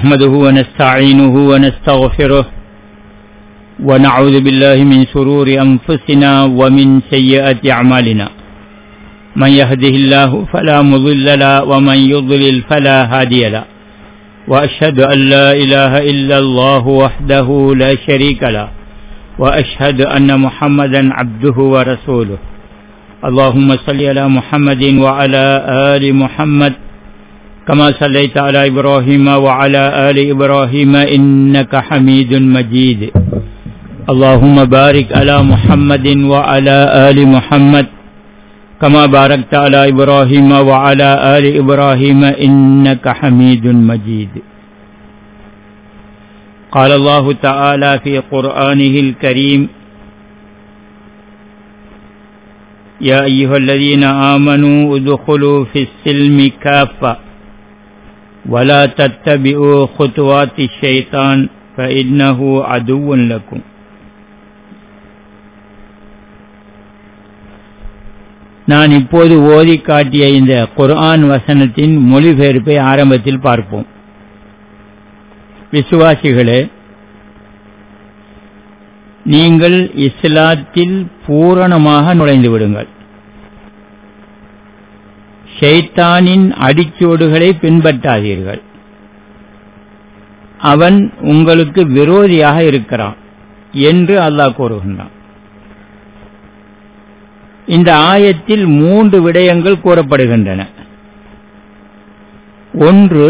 نحمده ونستعينه ونستغفره ونعوذ بالله من شرور أنفسنا ومن سيئات أعمالنا من يهده الله فلا مضل له ومن يضلل فلا هادي له وأشهد أن لا إله إلا الله وحده لا شريك له وأشهد أن محمدا عبده ورسوله اللهم صل على محمد وعلى آل محمد كما صليت على إبراهيم وعلى آل إبراهيم إنك حميد مجيد اللهم بارك على محمد وعلى آل محمد كما باركت على إبراهيم وعلى آل إبراهيم إنك حميد مجيد قال الله تعالى في قرآنه الكريم يا أيها الذين آمنوا ادخلوا في السلم كافة ولا تتبعوا خطوات الشيطان فإنه عدو لكم நான் இப்போது ஓதி காட்டிய இந்த குர்ஆன் வசனத்தின் மொழிபெயர்ப்பை ஆரம்பத்தில் பார்ப்போம் விசுவாசிகளே நீங்கள் இஸ்லாத்தில் பூரணமாக நுழைந்து விடுங்கள் ஷைத்தானின் அடிச்சோடுகளை பின்பற்றாதீர்கள் அவன் உங்களுக்கு விரோதியாக இருக்கிறான் என்று அல்லாஹ் கூறுகின்றான் இந்த ஆயத்தில் மூன்று விடயங்கள் கூறப்படுகின்றன ஒன்று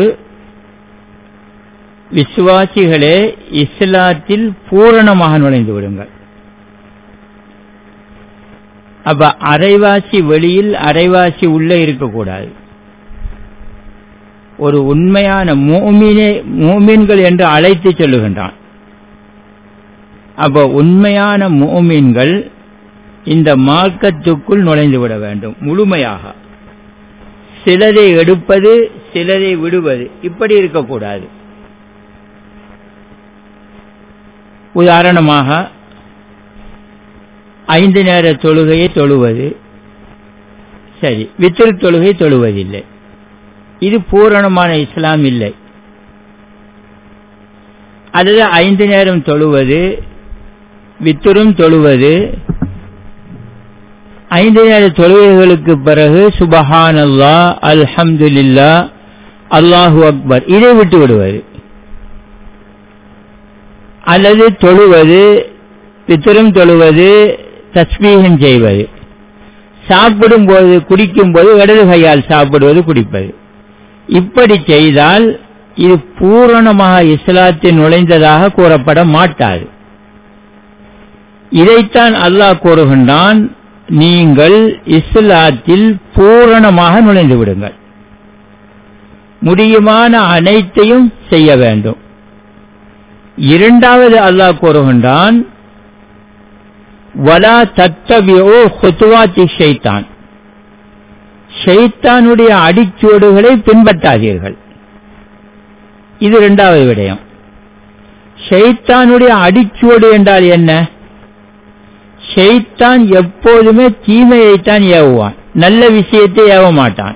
விசுவாசிகளே இஸ்லாத்தில் பூரணமாக நுழைந்து விடுங்கள் அப்ப அரைவாசி வெளியில் அரைவாசி உள்ளே இருக்கக்கூடாது ஒரு உண்மையான மோமினே மோமீன்கள் என்று அழைத்து சொல்லுகின்றான் அப்ப உண்மையான மோமீன்கள் இந்த மார்க்கத்துக்குள் நுழைந்து விட வேண்டும் முழுமையாக சிலரை எடுப்பது சிலரை விடுவது இப்படி இருக்கக்கூடாது உதாரணமாக ஐந்து நேர தொழுகையை தொழுவது சரி வித்திரு தொழுகை தொழுவதில்லை இது பூரணமான இஸ்லாம் இல்லை அல்லது ஐந்து நேரம் தொழுவது வித்திரும் தொழுவது ஐந்து நேர தொழுகைகளுக்கு பிறகு சுபஹான் அல்லா அல்ஹம்துல்லா அல்லாஹு அக்பர் இதை விட்டு விடுவது அல்லது தொழுவது பித்தரும் தொழுவது தஸ்மீகம் செய்வது சாப்பிடும் போது குடிக்கும் போது இடது கையால் சாப்பிடுவது குடிப்பது இப்படி செய்தால் இது பூரணமாக இஸ்லாத்தில் நுழைந்ததாக கூறப்பட மாட்டாது இதைத்தான் அல்லாஹ் கூறுகின்றான் நீங்கள் இஸ்லாத்தில் பூரணமாக நுழைந்து விடுங்கள் முடியுமான அனைத்தையும் செய்ய வேண்டும் இரண்டாவது அல்லாஹ் கூறுகின்றான் வலா தத்தவியோ ஹுத்துவாத்தி ஷைத்தான் ஷைத்தானுடைய அடிச்சுவடுகளை பின்பற்றாதீர்கள் இது இரண்டாவது விடயம் ஷைத்தானுடைய அடிச்சுவடு என்றால் என்ன ஷைத்தான் எப்போதுமே தீமையைத்தான் ஏவுவான் நல்ல விஷயத்தை ஏவ மாட்டான்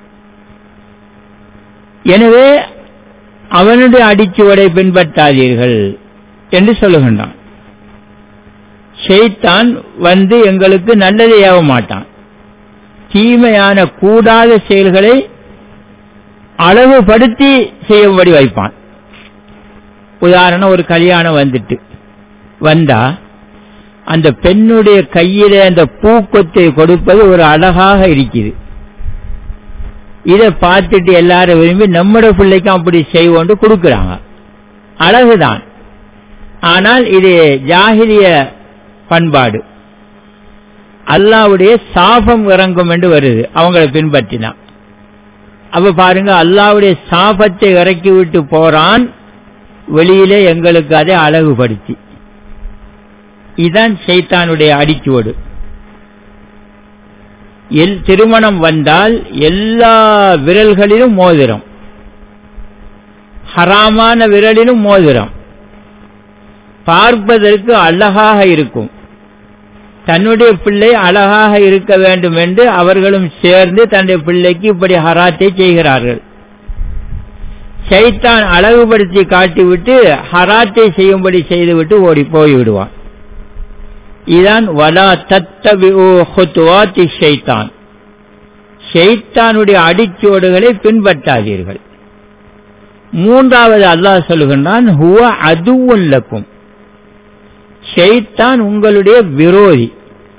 எனவே அவனுடைய அடிச்சுவடை பின்பற்றாதீர்கள் என்று சொல்லுகின்றான் ஷெய்தான் வந்து எங்களுக்கு நல்லதை ஏவ மாட்டான் தீமையான கூடாத செயல்களை அளவுபடுத்தி செய்யும்படி வைப்பான் உதாரணம் ஒரு கல்யாணம் வந்துட்டு வந்தா அந்த பெண்ணுடைய கையில அந்த பூக்கொத்தை கொடுப்பது ஒரு அழகாக இருக்குது இதை பார்த்துட்டு எல்லாரும் விரும்பி நம்மட பிள்ளைக்கும் அப்படி செய்வோண்டு கொடுக்கிறாங்க அழகுதான் ஆனால் இது ஜாகிரிய பண்பாடு அல்லாவுடைய சாபம் இறங்கும் என்று வருது அவங்களை பின்பற்றினா அப்ப பாருங்க அல்லாவுடைய சாபத்தை இறக்கி விட்டு போறான் வெளியிலே எங்களுக்கு அதை அழகுபடுத்தி இதுதான் சைத்தானுடைய அடிச்சுவடு எல் திருமணம் வந்தால் எல்லா விரல்களிலும் மோதிரம் ஹராமான விரலிலும் மோதிரம் பார்ப்பதற்கு அழகாக இருக்கும் தன்னுடைய பிள்ளை அழகாக இருக்க வேண்டும் என்று அவர்களும் சேர்ந்து தன்னுடைய பிள்ளைக்கு இப்படி ஹராத்தை செய்கிறார்கள் ஷைத்தான் அழகுபடுத்தி காட்டிவிட்டு ஹராத்தை செய்யும்படி செய்துவிட்டு ஓடி போய் விடுவான் இதான் வலா தத்தபி ஷைத்தான் ஷைத்தானுடைய அடிச்சோடுகளை பின்பற்றாதீர்கள் மூன்றாவது அல்லாஹ் சொல்லுகின்றான் ஹுவ அதுவல்லக்கும் ஷைத்தான் உங்களுடைய விரோதி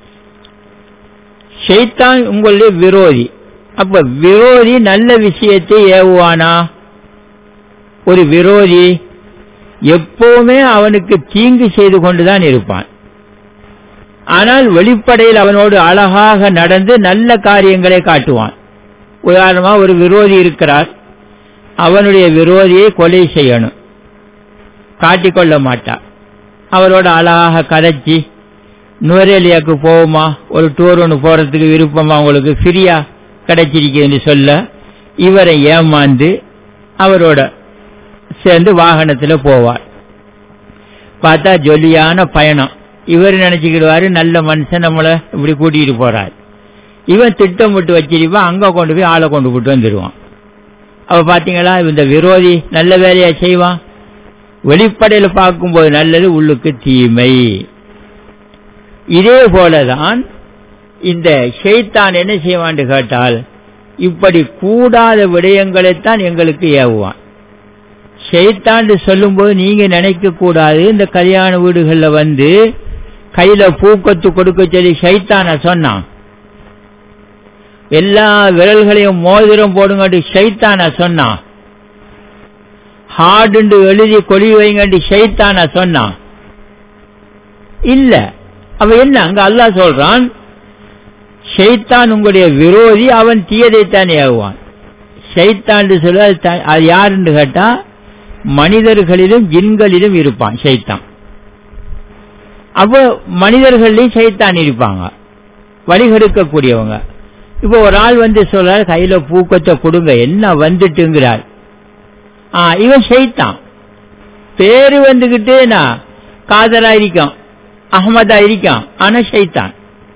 ஷைத்தான் உங்களுடைய விரோதி அப்ப விரோதி நல்ல விஷயத்தை ஏவுவானா ஒரு விரோதி எப்பவுமே அவனுக்கு தீங்கு செய்து கொண்டுதான் இருப்பான் ஆனால் வெளிப்படையில் அவனோடு அழகாக நடந்து நல்ல காரியங்களை காட்டுவான் உதாரணமா ஒரு விரோதி இருக்கிறார் அவனுடைய விரோதியை கொலை செய்யணும் காட்டிக்கொள்ள மாட்டார் அவரோட அழகாக கதைச்சி நுவரேலியாவுக்கு போவோமா ஒரு டூர் ஒன்று போறதுக்கு விருப்பமா உங்களுக்கு ஃப்ரீயா கிடைச்சிருக்குன்னு சொல்ல இவரை ஏமாந்து அவரோட சேர்ந்து வாகனத்தில் போவார் பார்த்தா ஜொலியான பயணம் இவர் நினைச்சுக்கிடுவாரு நல்ல மனுஷன் நம்மளை இப்படி கூட்டிகிட்டு போறார் இவன் திட்டம் விட்டு வச்சிருப்பான் அங்க கொண்டு போய் ஆளை கொண்டு விட்டு வந்துடுவான் அவ பாத்தீங்களா இந்த விரோதி நல்ல வேலையா செய்வான் வெளிப்படையில் பார்க்கும்போது நல்லது உள்ளுக்கு தீமை இதே போலதான் இந்த ஷெய்தான் என்ன செய்வான்னு கேட்டால் இப்படி கூடாத விடயங்களைத்தான் எங்களுக்கு ஏவுவான் ஷெய்தான்னு சொல்லும்போது நீங்க நினைக்க கூடாது இந்த கல்யாண வீடுகள்ல வந்து கையில பூக்கத்து கொடுக்க சொல்லி ஷைத்தான சொன்னான் எல்லா விரல்களையும் மோதிரம் போடுங்கட்டு ஷைத்தான சொன்னான் ஹார்டு எழுதி கொடி வைங்கட்டு ஷைத்தான சொன்னான் இல்ல அவ என்ன அங்க அல்லாஹ் சொல்றான் ஷைத்தான் உங்களுடைய விரோதி அவன் தீயதைத்தான் ஏவுவான் ஷைத்தான் சொல்ல அது யாருன்னு கேட்டா மனிதர்களிலும் ஜின்களிலும் இருப்பான் ஷைத்தான் அப்போ மனிதர்களையும் சைத்தான் இருப்பாங்க வழிகெடுக்கக்கூடியவங்க இப்போ ஒரு ஆள் வந்து சொல்றாரு கையில பூக்கத்தை கொடுங்க என்ன வந்துட்டுங்கிறார் ஆ இவன் சைத்தான் பேரு வந்துகிட்டு நான் காதலா இருக்கான் அகமதா இருக்கான் ஆனா சைத்தான்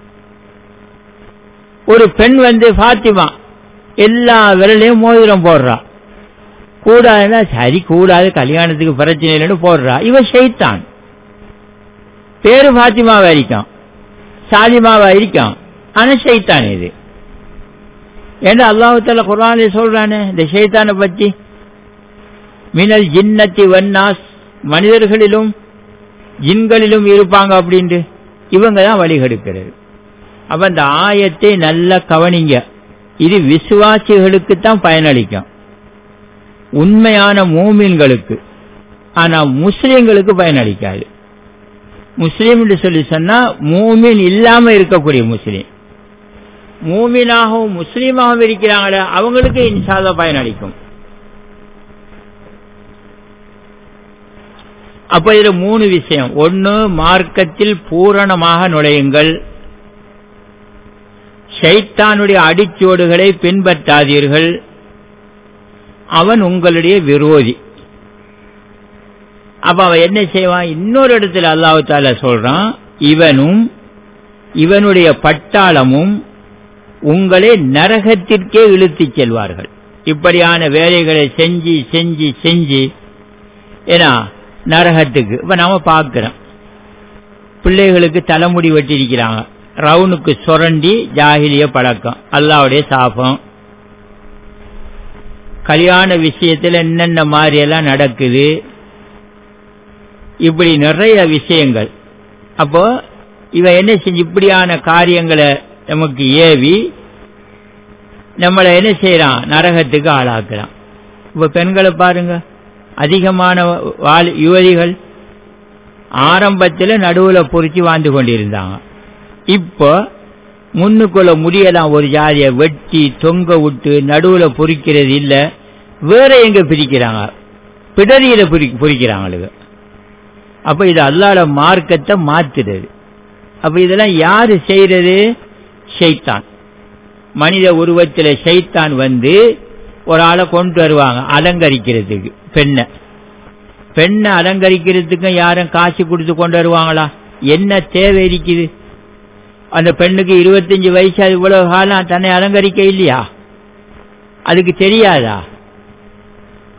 ஒரு பெண் வந்து பாத்திமா எல்லா விரலையும் மோதிரம் போடுறா கூடாதுன்னா சரி கூடாது கல்யாணத்துக்கு பிரச்சனை இல்லைன்னு போடுறா இவன் சைத்தான் பேரு பாத்திமாவா இருக்கான் சாலிமாவா இருக்கான் ஆனா ஷைத்தான் இது ஏன்னா அல்லாஹால குரானே சொல்றானே இந்த ஷைத்தானை பத்தி மினல் ஜின்னத்தி வன்னாஸ் மனிதர்களிலும் ஜின்களிலும் இருப்பாங்க அப்படின்ட்டு இவங்க தான் வழிகெடுக்கிறது அப்ப அந்த ஆயத்தை நல்லா கவனிங்க இது விசுவாசிகளுக்கு தான் பயனளிக்கும் உண்மையான மூமின்களுக்கு ஆனா முஸ்லிம்களுக்கு பயனளிக்காது முஸ்லீம் என்று சொல்லி சொன்னா மூமின் இல்லாம இருக்கக்கூடிய முஸ்லீம் மூமினாகவும் முஸ்லீமாகவும் இருக்கிறாங்களே அவங்களுக்கு இன்சாத பயனளிக்கும் அப்ப இதுல மூணு விஷயம் ஒன்னு மார்க்கத்தில் பூரணமாக நுழையுங்கள் ஷைத்தானுடைய அடிச்சோடுகளை பின்பற்றாதீர்கள் அவன் உங்களுடைய விரோதி அப்ப அவன் என்ன செய்வான் இன்னொரு இடத்துல அல்லாஹு தால சொல்றான் இவனும் இவனுடைய பட்டாளமும் உங்களை நரகத்திற்கே இழுத்துச் செல்வார்கள் இப்படியான வேலைகளை செஞ்சு செஞ்சு செஞ்சு ஏன்னா நரகத்துக்கு இப்ப நாம பார்க்கிறோம் பிள்ளைகளுக்கு தலைமுடி வெட்டியிருக்கிறாங்க ரவுனுக்கு சுரண்டி ஜாகிலிய பழக்கம் அல்லாவுடைய சாபம் கல்யாண விஷயத்துல என்னென்ன மாதிரி எல்லாம் நடக்குது இப்படி நிறைய விஷயங்கள் அப்போ இவன் என்ன செஞ்சு இப்படியான காரியங்களை நமக்கு ஏவி நம்மளை என்ன செய்யறான் நரகத்துக்கு ஆளாக்குறான் இப்ப பெண்களை பாருங்க அதிகமான வாலி- யுவதிகள் ஆரம்பத்தில் நடுவுல பொறிச்சு வாழ்ந்து கொண்டிருந்தாங்க இப்போ முன்னுக்குள்ள முடியலாம் ஒரு ஜாதியை வெட்டி தொங்க விட்டு நடுவுல பொறிக்கிறது இல்ல வேற எங்க பிரிக்கிறாங்க பிடரியில பிரி- பொறிக்கிறாங்களுக்கு அப்ப இது அல்லாட மார்க்கத்தை மாத்துறது அப்ப இதெல்லாம் யாரு செய்யறது ஷைத்தான் மனித உருவத்தில் ஷைத்தான் வந்து ஒரு ஆளை கொண்டு வருவாங்க அலங்கரிக்கிறதுக்கு பெண்ணை பெண்ணை அலங்கரிக்கிறதுக்கும் யாரும் காசு கொடுத்து கொண்டு வருவாங்களா என்ன தேவை இருக்குது அந்த பெண்ணுக்கு இருபத்தஞ்சு வயசு அது இவ்வளவு காலம் தன்னை அலங்கரிக்க இல்லையா அதுக்கு தெரியாதா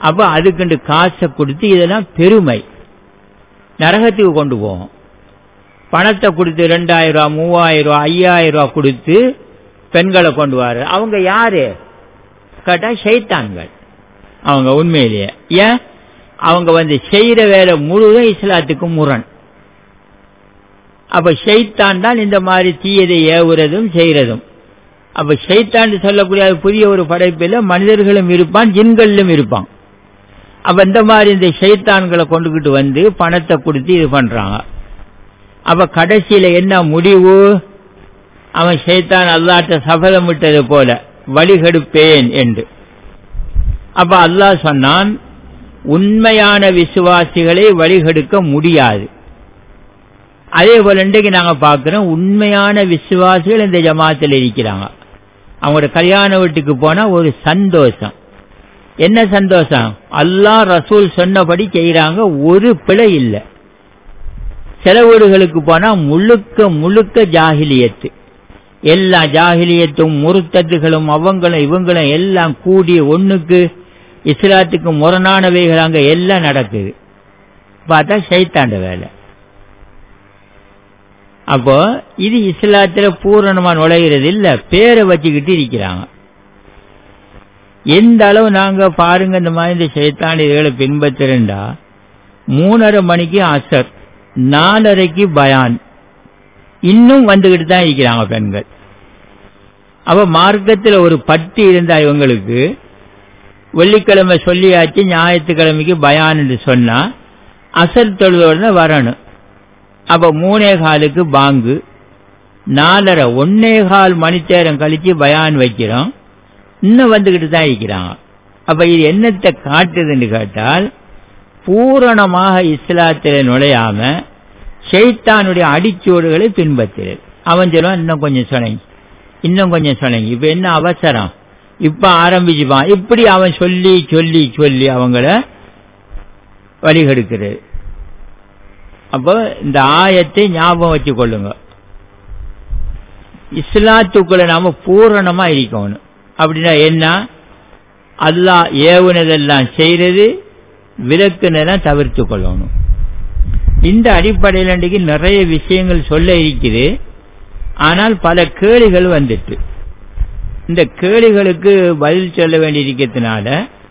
அப்ப அதுக்குண்டு காசை கொடுத்து இதெல்லாம் பெருமை நரகத்துக்கு கொண்டு போகும் பணத்தை கொடுத்து ரெண்டாயிரம் ரூபா மூவாயிரம் ரூபா ஐயாயிரம் ரூபா கொடுத்து பெண்களை கொண்டு வர அவங்க யாரு கேட்டா ஷைத்தான்கள் அவங்க உண்மையிலேயே ஏன் அவங்க வந்து செய்யற வேலை முழுவதும் இஸ்லாத்துக்கு முரண் அப்ப ஷைத்தான் தான் இந்த மாதிரி தீயதை ஏவுறதும் செய்யறதும் அப்ப ஷைத்தான் சொல்லக்கூடிய புதிய ஒரு படைப்பில் மனிதர்களும் இருப்பான் ஜின்களிலும் இருப்பான் அப்ப இந்த மாதிரி இந்த ஷைத்தான்களை கொண்டுகிட்டு வந்து பணத்தை கொடுத்து இது பண்றாங்க அப்ப கடைசியில என்ன முடிவு அவன் ஷைத்தான் அல்லாட்ட சபதம் விட்டது போல வழிகெடுப்பேன் என்று அப்ப அல்லாஹ் சொன்னான் உண்மையான விசுவாசிகளை வழிகெடுக்க முடியாது அதே போல இன்றைக்கு நாங்க பார்க்கிறோம் உண்மையான விசுவாசிகள் இந்த ஜமாத்தில் இருக்கிறாங்க அவங்களோட கல்யாண வீட்டுக்கு போனா ஒரு சந்தோஷம் என்ன சந்தோஷம் அல்லாஹ் ரசூல் சொன்னபடி செய்யறாங்க ஒரு பிழை இல்லை சில வீடுகளுக்கு போனா முழுக்க முழுக்க ஜாகிலியத்து எல்லா ஜாகிலியத்தும் முருத்தத்துகளும் அவங்களும் இவங்களும் எல்லாம் கூடி ஒண்ணுக்கு இஸ்லாத்துக்கு முரணானவைகள் அங்க எல்லாம் நடக்குது பார்த்தா சைத்தாண்ட வேலை அப்போ இது இஸ்லாத்துல பூரணமா நுழைகிறது இல்ல பேரை வச்சுக்கிட்டு இருக்கிறாங்க எந்த அளவு நாங்க பாருங்க இந்த மாதிரி இந்த சைத்தாண்ட இதுகளை பின்பற்றுறா மூணரை மணிக்கு அசர் நாலரைக்கு பயான் இன்னும் வந்துகிட்டு தான் இருக்கிறாங்க பெண்கள் அப்ப மார்க்கத்தில் ஒரு பட்டு இருந்தா இவங்களுக்கு வெள்ளிக்கிழமை சொல்லியாச்சு ஞாயிற்றுக்கிழமைக்கு பயான் என்று சொன்னா அசர் தொழுதோட வரணும் அப்ப மூணே காலுக்கு பாங்கு நாலரை ஒன்னே கால் மணித்தேரம் கழிச்சு பயான் வைக்கிறோம் இன்னும் வந்துகிட்டு தான் இருக்கிறாங்க அப்ப இது என்னத்தை காட்டுதுன்னு கேட்டால் பூரணமாக இஸ்லாத்தில் நுழையாம ஷைத்தானுடைய அடிச்சோடுகளை பின்பற்றுறது அவன் சொல்லுவான் இன்னும் கொஞ்சம் சொன்னீங்க இன்னும் கொஞ்சம் சொன்னீங்க இப்ப என்ன அவசரம் இப்ப ஆரம்பிச்சுப்பான் இப்படி அவன் சொல்லி சொல்லி சொல்லி அவங்கள வழிகெடுக்கிறது அப்போ இந்த ஆயத்தை ஞாபகம் வச்சு கொள்ளுங்க இஸ்லாத்துக்குள்ள நாம பூரணமா இருக்கணும் அப்படின்னா என்ன அல்லாஹ் ஏவுனதெல்லாம் செய்யறது விலக்குனதெல்லாம் தவிர்த்து கொள்ளணும் இந்த அடிப்படையில் இன்றைக்கு நிறைய விஷயங்கள் சொல்ல இருக்குது ஆனால் பல கேள்விகள் வந்துட்டு இந்த கேள்விகளுக்கு பதில் சொல்ல வேண்டியிருக்கிறதுனால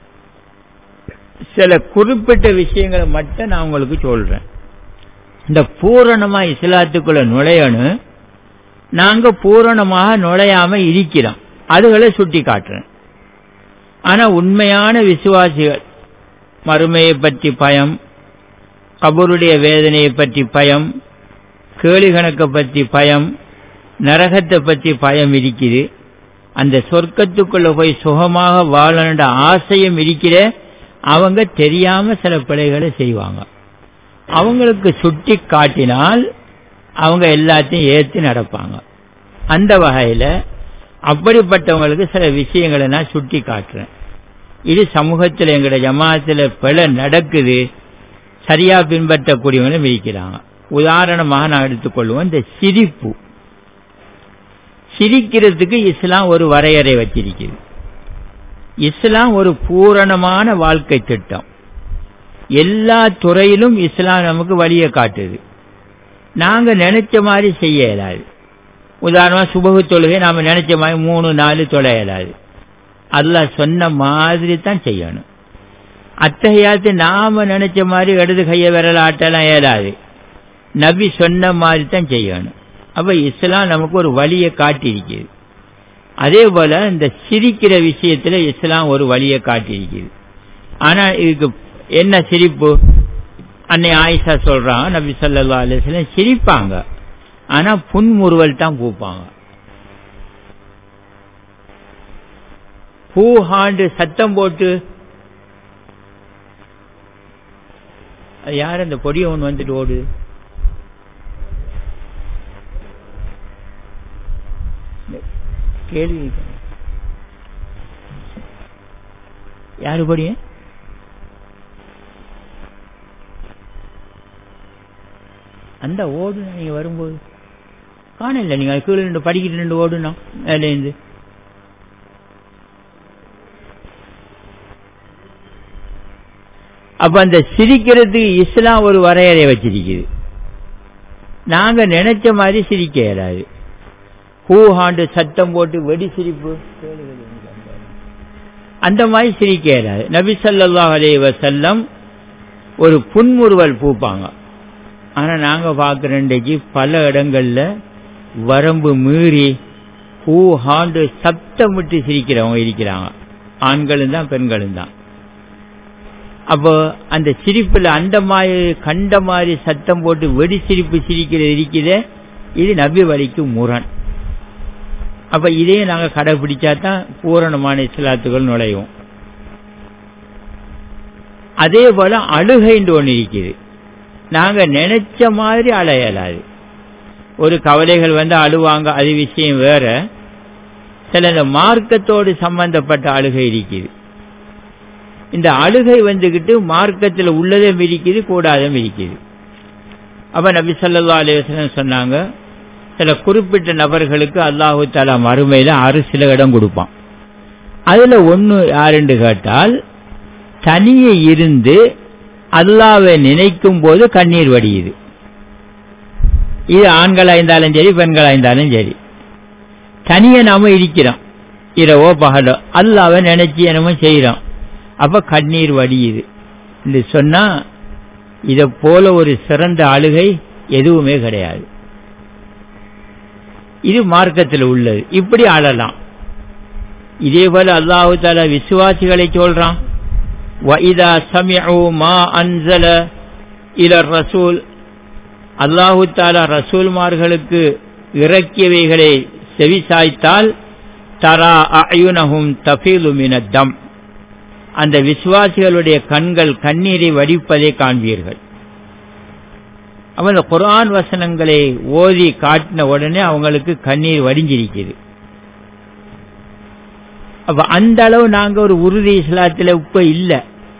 சில குறிப்பிட்ட விஷயங்களை மட்டும் நான் உங்களுக்கு சொல்றேன் இந்த பூரணமா இஸ்லாத்துக்குள்ள நுழையணும் நாங்க பூரணமாக நுழையாம இருக்கிறோம் அதுகளை சுட்டி காட்டுறேன் ஆனா உண்மையான விசுவாசிகள் மறுமையை பற்றி பயம் கபருடைய வேதனையை பற்றி பயம் கேளி கணக்கை பற்றி பயம் நரகத்தை பற்றி பயம் இருக்குது அந்த சொர்க்கத்துக்குள்ள போய் சுகமாக வாழணுன்ற ஆசையும் இருக்கிற அவங்க தெரியாம சில பிழைகளை செய்வாங்க அவங்களுக்கு சுட்டி காட்டினால் அவங்க எல்லாத்தையும் ஏற்றி நடப்பாங்க அந்த வகையில அப்படிப்பட்டவங்களுக்கு சில விஷயங்களை நான் சுட்டி காட்டுறேன் இது சமூகத்தில் எங்களோட ஜமாத்தில் பிழை நடக்குது சரியா பின்பற்றக்கூடியவங்களும் இருக்கிறாங்க உதாரணமாக நான் எடுத்துக்கொள்வோம் இந்த சிரிப்பு சிரிக்கிறதுக்கு இஸ்லாம் ஒரு வரையறை வச்சிருக்குது இஸ்லாம் ஒரு பூரணமான வாழ்க்கை திட்டம் எல்லா துறையிலும் இஸ்லாம் நமக்கு வழியை காட்டுது நாங்க நினைச்ச மாதிரி செய்ய இயலாது உதாரணமா சுபகு தொழுகை நாம நினைச்ச மாதிரி மூணு நாலு தொலை இயலாது அல்லாஹ் சொன்ன மாதிரி தான் செய்யணும் அத்தகையாத்து நாம நினைச்ச மாதிரி இடது கைய விரல் ஆட்டெல்லாம் இயலாது நபி சொன்ன மாதிரி தான் செய்யணும் அப்ப இஸ்லாம் நமக்கு ஒரு வழியை காட்டியிருக்குது அதே போல இந்த சிரிக்கிற விஷயத்துல இஸ்லாம் ஒரு வழியை காட்டியிருக்குது ஆனா இதுக்கு என்ன சிரிப்பு அன்னை ஆயிஷா சொல்றாங்க நபி சொல்லா அலிஸ்லாம் சிரிப்பாங்க ஆனா புன்முறுவல் தான் பூப்பாங்க பூ ஹாண்டு சத்தம் போட்டு யார் அந்த பொடிய ஒன்று வந்துட்டு ஓடு கேள்வி யாரு பொடிய அந்த ஓடு நீங்க வரும்போது காணல நீங்க கீழே நின்று படிக்கிட்டு நின்று ஓடுனா மேலேருந்து அப்ப அந்த சிரிக்கிறதுக்கு இஸ்லாம் ஒரு வரையறை வச்சிருக்குது நாங்க நினைச்ச மாதிரி சிரிக்க இயலாது ஹூஹாண்டு சத்தம் போட்டு வெடி சிரிப்பு அந்த மாதிரி சிரிக்க இயலாது நபி ஸல்லல்லாஹு அலைஹி வஸல்லம் ஒரு புன்முறுவல் பூப்பாங்க ஆனா நாங்க பார்க்கிற இன்றைக்கு பல இடங்கள்ல வரம்பு மீறி ஹூ ஹாண்டு சத்தமிட்டு சிரிக்கிறவங்க இருக்கிறாங்க ஆண்களும் தான் பெண்களும் தான் அப்போ அந்த சிரிப்புல அந்த மாதிரி கண்ட மாதிரி சத்தம் போட்டு வெடி சிரிப்பு சிரிக்கிறது இருக்குதே இது நபி வழிக்கு முரண் அப்ப இதையும் நாங்க கடைபிடிச்சா தான் பூரணமான இஸ்லாத்துகள் நுழையும் அதே போல அழுகைன்னு ஒன்று இருக்குது நாங்க நினைச்ச மாதிரி அலையலாது ஒரு கவலைகள் வந்து அழுவாங்க அது விஷயம் வேற சில இந்த மார்க்கத்தோடு சம்பந்தப்பட்ட அழுகை இருக்குது இந்த அழுகை வந்துகிட்டு மார்க்கத்தில் உள்ளதும் இருக்குது கூடாதும் இருக்குது அப்ப நபி ஸல்லல்லாஹு அலைஹி வஸல்லம் சொன்னாங்க சில குறிப்பிட்ட நபர்களுக்கு அல்லாஹு தாலா மறுமையில ஆறு சில இடம் கொடுப்பான் அதுல ஒன்னு யாருன்னு கேட்டால் தனியே இருந்து அல்லாவை நினைக்கும் போது கண்ணீர் வடியுது இது ஆண்களா இருந்தாலும் சரி பெண்களா இருந்தாலும் சரி தனியே நாம இருக்கிறோம் இரவோ பகலோ அல்லாவை நினைச்சு என்னமோ செய்யறோம் அப்ப கண்ணீர் வடியுது என்று சொன்னா இதை போல ஒரு சிறந்த அழுகை எதுவுமே கிடையாது இது மார்க்கத்தில் உள்ளது இப்படி அழலாம் இதே போல அல்லாஹு தாலா விசுவாசிகளை சொல்றான் وَإِذَا سَمِعُوا مَا أَنزَلَ إِلَى الرَّسُولِ அல்லாஹு தாலா ரசூல்மார்களுக்கு இறக்கியவைகளை செவிசாய்த்தால் தரா அயுனஹும் தஃபீலு மினத்தம் அந்த விசுவாசிகளுடைய கண்கள் கண்ணீரை வடிப்பதை காண்பீர்கள் அப்ப இந்த குர்ஆன் வசனங்களை ஓதி காட்டின உடனே அவங்களுக்கு கண்ணீர் வடிஞ்சிருக்குது அப்ப அந்த அளவு நாங்க ஒரு உறுதி இஸ்லாத்துல இப்ப இல்ல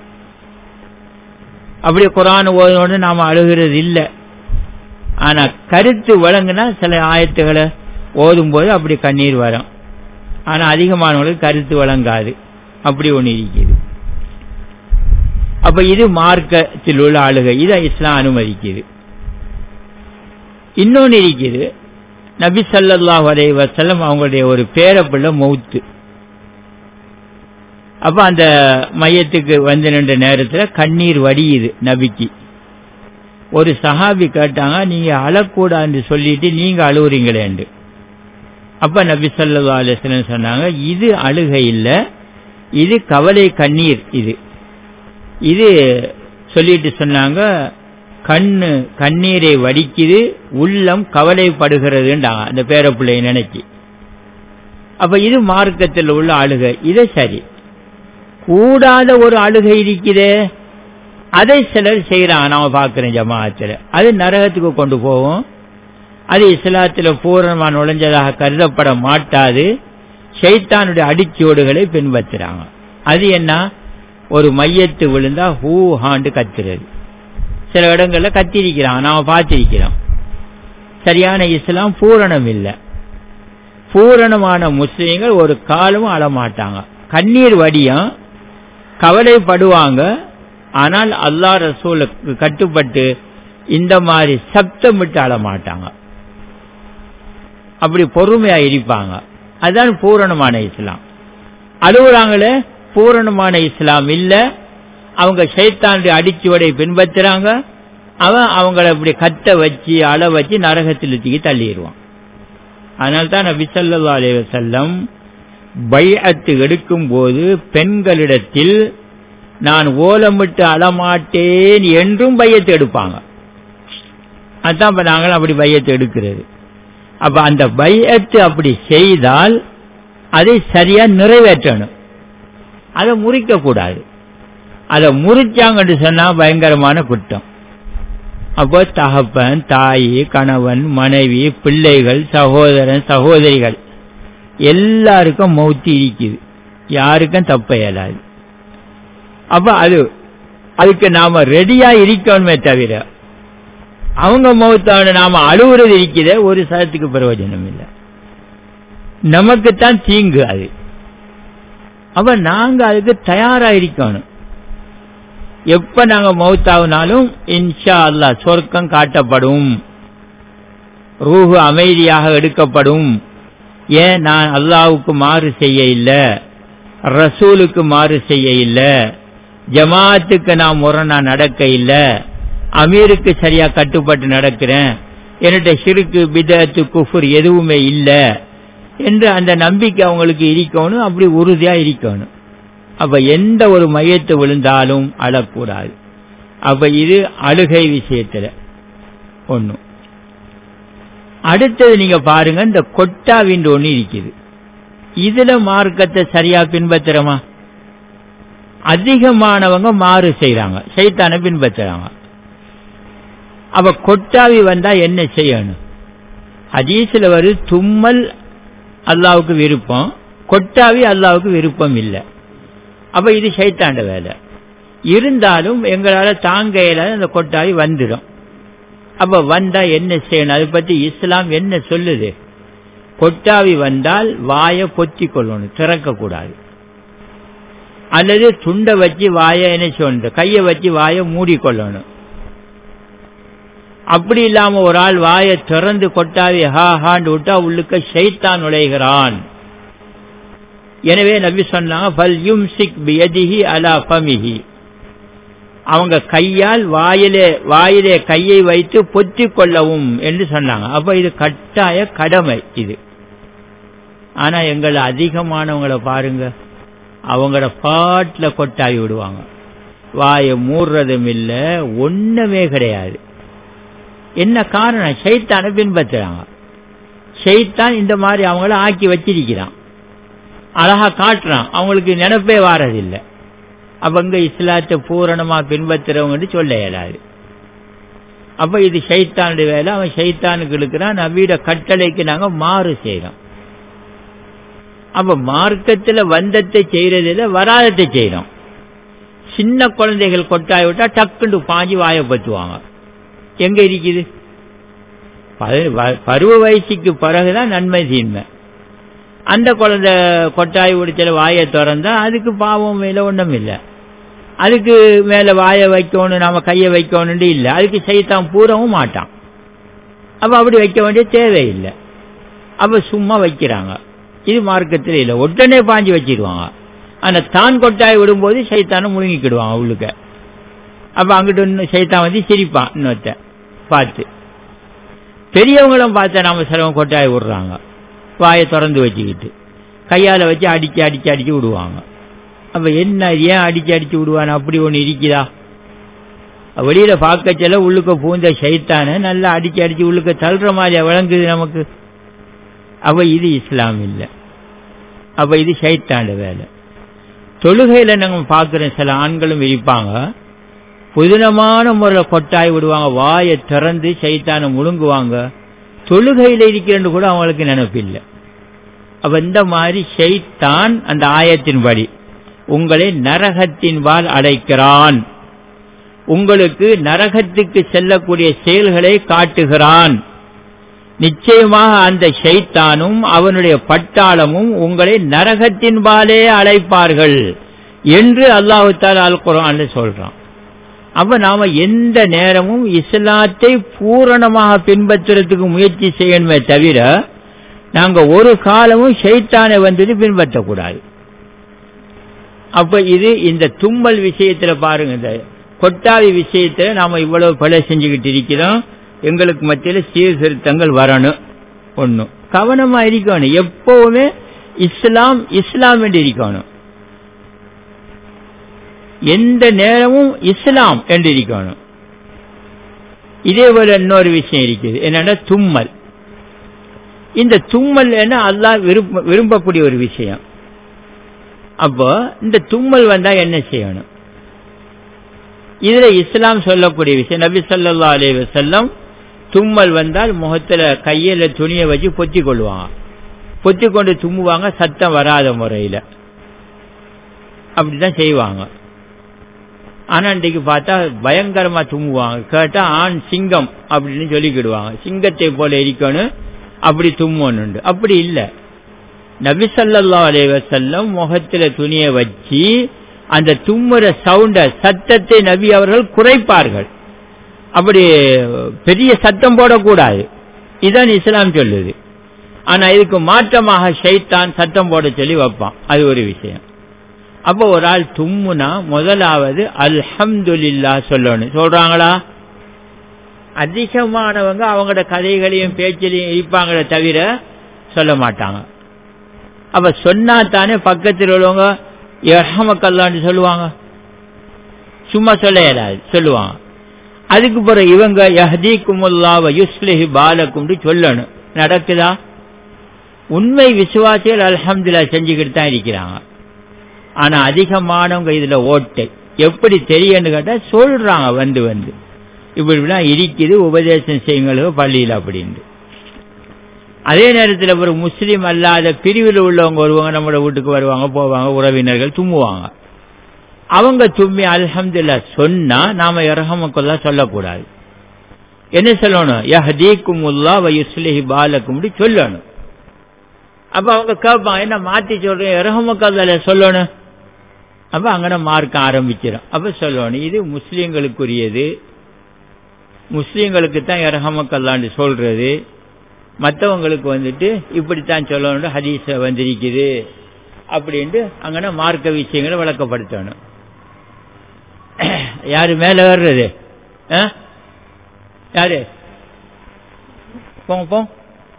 அப்படி குரான் ஓதனோடு நாம அழுகிறது இல்ல ஆனா கருத்து வழங்குனா சில ஆயத்துகளை ஓதும் போது அப்படி கண்ணீர் வரும் ஆனா அதிகமானவங்களுக்கு கருத்து வழங்காது அப்படி ஒண்ணு இருக்குது அப்ப இது மார்க்கத்தில் உள்ள ஆளுகை இதை இஸ்லாம் அனுமதிக்குது இன்னொன்னு இருக்குது நபி ஸல்லல்லாஹு அலைஹி வஸல்லம் அவங்களுடைய ஒரு பேரப்பிள்ளை மௌத்து அப்ப அந்த மையத்துக்கு வந்து நின்ற நேரத்துல கண்ணீர் வடியுது நபிக்கு ஒரு சஹாபி கேட்டாங்க நீங்க அழக்கூடாதுன்னு சொல்லிட்டு நீங்க அழுவுறீங்களேண்டு அப்ப நபி ஸல்லல்லாஹு அலைஹி வஸல்லம் சொன்னாங்க இது அழுகை இல்ல இது கவலை கண்ணீர் இது இது சொல்லிட்டு சொன்னாங்க கண்ணு கண்ணீரை வடிக்குது உள்ளம் கவலைப்படுகிறதுன்றாங்க அந்த பேரப்பிள்ளையை நினைச்சு அப்ப இது மார்க்கத்தில் உள்ள அழுகை இது சரி கூடாத ஒரு அழுகை இருக்குதே அதை சிலர் செய்யறாங்க நாம பார்க்கிறோம் ஜமாத்துல அது நரகத்துக்கு கொண்டு போவோம் அது இஸ்லாத்துல பூரணமா நுழைஞ்சதாக கருதப்பட மாட்டாது ஷைத்தானுடைய அடிச்சுவடுகளை பின்பற்றுறாங்க அது என்ன ஒரு மையத்து விழுந்தா ஹூ ஹாண்டு கத்துறது சில இடங்கள்ல கத்திருக்கிறாங்க நாம பார்த்திருக்கிறோம் சரியான இஸ்லாம் பூரணம் இல்லை பூரணமான முஸ்லீம்கள் ஒரு காலமும் அழமாட்டாங்க கண்ணீர் வடியும் கவலைப்படுவாங்க ஆனால் அல்லாஹ் ரசூலுக்கு கட்டுப்பட்டு இந்த மாதிரி சப்தமிட்டு அழமாட்டாங்க அப்படி பொறுமையா இருப்பாங்க அதுதான் பூரணமான இஸ்லாம் அழுகுறாங்களே பூரணமான இஸ்லாம் இல்ல அவங்க சைத்தானுடைய அடிச்சுவடை பின்பற்றுறாங்க அவன் அவங்கள இப்படி கத்த வச்சு அழ வச்சு நரகத்தில் தூக்கி தள்ளிடுவான் அதனால தான் நபி ஸல்லல்லாஹு அலைஹி வஸல்லம் பைஅத்து எடுக்கும் போது பெண்களிடத்தில் நான் ஓலமிட்டு அழமாட்டேன் என்றும் பையத்து எடுப்பாங்க அதான் இப்ப நாங்களும் அப்படி பையத்து எடுக்கிறது அப்ப அந்த பையத்து அப்படி செய்தால் அதை சரியா நிறைவேற்றணும் அதை முறிக்க கூடாது அதை முறிச்சாங்கன்னு சொன்னா பயங்கரமான குற்றம் அப்போ தகப்பன் தாய் கணவன் மனைவி பிள்ளைகள் சகோதரன் சகோதரிகள் எல்லாருக்கும் மௌத்தி இருக்குது யாருக்கும் தப்ப இயலாது அப்ப அது அதுக்கு நாம ரெடியா இருக்கணுமே தவிர அவங்க மௌத்தான நாம அழுவுறது இருக்கிற ஒரு சதத்துக்கு பிரயோஜனம் இல்லை நமக்குத்தான் தீங்கு அது அப்ப நாங்க அதுக்கு தயாரா இருக்கணும் எப்ப நாங்க மௌத்தாவினாலும் இன்ஷா அல்லாஹ் சொர்க்கம் காட்டப்படும் ரூஹு அமைதியாக எடுக்கப்படும் ஏன் நான் அல்லாவுக்கு மாறு செய்ய இல்லை ரசூலுக்கு மாறு செய்ய இல்லை ஜமாத்துக்கு நான் முரணா நடக்க இல்லை அமீருக்கு சரியா கட்டுப்பட்டு நடக்கிறேன் என்னட்ட சிறுக்கு பிதத்து குஃபுர் எதுவுமே இல்லை என்று அந்த நம்பிக்கை அவங்களுக்கு இருக்கணும் அப்படி உறுதியா இருக்கணும் அப்ப எந்த ஒரு மையத்து விழுந்தாலும் அழக்கூடாது அப்ப இது அழுகை விஷயத்துல ஒண்ணும் அடுத்தது நீங்க பாருங்க இந்த கொட்டாவின் ஒண்ணு இருக்குது இதுல மார்க்கத்தை சரியா பின்பற்றுறோமா அதிகமானவங்க மாறு செய்யறாங்க சைத்தான பின்பற்றுறாங்க அப்ப கொட்டாவி வந்தா என்ன செய்யணும் ஹதீஸ்ல வருது தும்மல் அல்லாவுக்கு விருப்பம் கொட்டாவி அல்லாவுக்கு விருப்பம் இல்லை அப்ப இது சைத்தாண்ட வேலை இருந்தாலும் எங்களால தாங்க இயலாத அந்த கொட்டாவி வந்துடும் அப்ப வந்தா என்ன செய்யணும் அதை பத்தி இஸ்லாம் என்ன சொல்லுது கொட்டாவி வந்தால் வாயை பொத்தி கொள்ளணும் திறக்க கூடாது அல்லது துண்டை வச்சு வாயை என்ன சொல்லணும் கையை வச்சு வாயை மூடிக்கொள்ளணும் அப்படி இல்லாம ஒரு ஆள் வாயை திறந்து கொட்டாவி ஹா ஹாண்டு விட்டா உள்ளுக்க ஷைத்தான் நுழைகிறான் எனவே நபி சொன்னாங்க பல் யும்சிக் பியதிஹி அலா ஃபமிஹி அவங்க கையால் வாயிலே வாயிலே கையை வைத்து பொத்தி கொள்ளவும் என்று சொன்னாங்க அப்ப இது கட்டாய கடமை இது ஆனா எங்களை அதிகமானவங்களை பாருங்க அவங்கள பாட்டுல கொட்டாவி விடுவாங்க வாயை மூடுறதும் இல்லை ஒண்ணுமே கிடையாது என்ன காரணம் ஷைத்தானை பின்பற்றுறாங்க ஷைத்தான் இந்த மாதிரி அவங்கள ஆக்கி வச்சிருக்கிறான் அழகா காட்டுறான் அவங்களுக்கு நினைப்பே வாரதில்லை அவங்க இஸ்லாத்தை பூரணமா பின்பற்றுறவங்க சொல்ல இயலாது அப்ப இது ஷைத்தானுடைய வேலை அவன் ஷைத்தானுக்கு இருக்கிறான் நவீட கட்டளைக்கு நாங்க மாறு செய்யறோம் அப்ப மார்க்கத்துல வந்தத்தை செய்யறதில்ல வராதத்தை செய்யறோம் சின்ன குழந்தைகள் கொட்டாய் விட்டா டக்குண்டு பாஞ்சு வாயை பத்துவாங்க எங்க இருக்குது பருவ வயசுக்கு பிறகுதான் நன்மை தீன்மை அந்த குழந்தை கொட்டாய் உடிச்சல வாயை திறந்தா அதுக்கு பாவம் மேல ஒன்றும் இல்லை அதுக்கு மேல வாயை வைக்கணும் நாம கையை வைக்கணும்னு இல்லை அதுக்கு செய்தான் பூரவும் மாட்டான் அப்ப அப்படி வைக்க வேண்டிய தேவையில்லை அப்ப சும்மா வைக்கிறாங்க இது மார்க்கத்தில் இல்லை உடனே பாஞ்சு வச்சிருவாங்க ஆனா தான் கொட்டாய் விடும்போது சைத்தானை முழுங்கிக்கிடுவான் அவளுக்கு அப்ப அங்கிட்டு இன்னும் சைத்தான் வந்து சிரிப்பான் இன்னொருத்த பார்த்து பெரியவங்களும் பார்த்தா நாம சிலவங்க கொட்டாய் விடுறாங்க வாயை திறந்து வச்சுக்கிட்டு கையால் வச்சு அடிச்சு அடிச்சு அடிச்சு விடுவாங்க அப்ப என்ன ஏன் அடிச்சு அடிச்சு விடுவான் அப்படி ஒன்று இருக்குதா வெளியில பார்க்க செல்ல உள்ளுக்க பூந்த சைத்தான நல்லா அடிச்சு அடிச்சு உள்ளுக்க தள்ளுற மாதிரி விளங்குது நமக்கு அப்ப இது இஸ்லாம் இல்லை அப்ப இது சைத்தாண்ட வேலை தொழுகையில நம்ம பார்க்கிறோம் சில ஆண்களும் இருப்பாங்க புதினமான முறையில் கொட்டாய் விடுவாங்க வாயை திறந்து சைத்தானை முழுங்குவாங்க தொழுகையில் இருக்கிறன்னு கூட அவங்களுக்கு நினைப்பில்லை அப்ப இந்த மாதிரி ஷைத்தான் அந்த ஆயத்தின்படி உங்களை நரகத்தின் வால் அடைக்கிறான் உங்களுக்கு நரகத்துக்கு செல்லக்கூடிய செயல்களை காட்டுகிறான் நிச்சயமாக அந்த ஷைத்தானும் அவனுடைய பட்டாளமும் உங்களை நரகத்தின் பாலே அழைப்பார்கள் என்று அல்லாஹு தாலா அல் குரான் சொல்றான் அப்ப நாம எந்த நேரமும் இஸ்லாத்தை பூரணமாக பின்பற்றுறதுக்கு முயற்சி செய்யணுமே தவிர நாங்க ஒரு காலமும் ஷைத்தானை வந்துட்டு பின்பற்றக்கூடாது அப்ப இது இந்த தும்மல் விஷயத்துல பாருங்க இந்த கொட்டாவி விஷயத்துல நாம இவ்வளவு பல செஞ்சுக்கிட்டு இருக்கிறோம் எங்களுக்கு மத்தியில சீர்திருத்தங்கள் வரணும் ஒண்ணும் கவனமா இருக்கணும் எப்பவுமே இஸ்லாம் இஸ்லாம் என்று இருக்கணும் எந்த நேரமும் இஸ்லாம் என்று இருக்கணும் இதே போல இன்னொரு விஷயம் இருக்குது என்னன்னா தும்மல் இந்த தும்மல் என்ன அல்லாஹ் விரும்ப விரும்பக்கூடிய ஒரு விஷயம் அப்போ இந்த தும்மல் வந்தா என்ன செய்யணும் இதுல இஸ்லாம் சொல்லக்கூடிய விஷயம் நபி சொல்லா அலி வசல்லம் தும்மல் வந்தால் முகத்துல கையில துணியை வச்சு பொத்தி கொள்வாங்க பொத்தி கொண்டு தும்முவாங்க சத்தம் வராத முறையில அப்படிதான் செய்வாங்க ஆனா இன்றைக்கு பார்த்தா பயங்கரமா தும்முவாங்க கேட்டா ஆண் சிங்கம் அப்படின்னு சொல்லிக்கிடுவாங்க சிங்கத்தை போல இருக்கணும் அப்படி தும்மணுண்டு அப்படி இல்லை நபிசல்லா அலைவசல்லம் முகத்துல துணியை வச்சு அந்த தும்முற சவுண்ட சத்தத்தை நபி அவர்கள் குறைப்பார்கள் அப்படி பெரிய சத்தம் போடக்கூடாது இதான் இஸ்லாம் சொல்லுது ஆனா இதுக்கு மாற்றமாக ஷைத்தான் சத்தம் போட சொல்லி வைப்பான் அது ஒரு விஷயம் அப்போ ஒரு ஆள் தும்முனா முதலாவது அல்ஹம்துலில்லா சொல்லணும் சொல்றாங்களா அதிகமானவங்க அவங்களோட கதைகளையும் பேச்சிலையும் இருப்பாங்களே தவிர சொல்ல மாட்டாங்க அப்ப சொன்னா தானே பக்கத்தில் உள்ளவங்க எஹமக்கல்லான்னு சொல்லுவாங்க சும்மா சொல்ல இயலாது சொல்லுவாங்க அதுக்கு பிறகு இவங்க யஹதி குமுல்லாவ யுஸ்லிஹி பாலக்கும்னு சொல்லணும் நடக்குதா உண்மை விசுவாசிகள் அல்ஹம்துல்லா செஞ்சுக்கிட்டு தான் இருக்கிறாங்க ஆனா அதிகமானவங்க இதுல ஓட்டை எப்படி தெரியும்னு கேட்டா சொல்றாங்க வந்து வந்து இப்படிலாம் இருக்குது உபதேசம் செய்யுங்களோ பள்ளியில் அப்படின்னு அதே நேரத்தில் ஒரு முஸ்லீம் அல்லாத பிரிவில் உள்ளவங்க வருவாங்க நம்மளோட வீட்டுக்கு வருவாங்க போவாங்க உறவினர்கள் தும்முவாங்க அவங்க தும்மி அல்ஹம்துல்லா சொன்னா நாம இரஹமக்குல்லா சொல்லக்கூடாது என்ன சொல்லணும் யஹதீக்குமுல்லா வ யுஸ்லிஹி பாலக்கும் சொல்லணும் அப்ப அவங்க கேட்பாங்க என்ன மாத்தி சொல்றேன் இரஹமக்கல்ல சொல்லணும் அப்ப அங்கன மார்க்க ஆரம்பிச்சிடும் அப்ப சொல்லணும் இது முஸ்லீம்களுக்குரியது முஸ்லீம்களுக்கு தான் இரஹமக்கல்லான்னு சொல்றது மற்றவங்களுக்கு வந்துட்டு இப்படித்தான் சொல்லணும் ஹதீஸ வந்திருக்குது அப்படின்ட்டு அங்கன மார்க்க விஷயங்களை விளக்கப்படுத்தணும் யாரு மேல வர்றது யாரு போங்க போங்க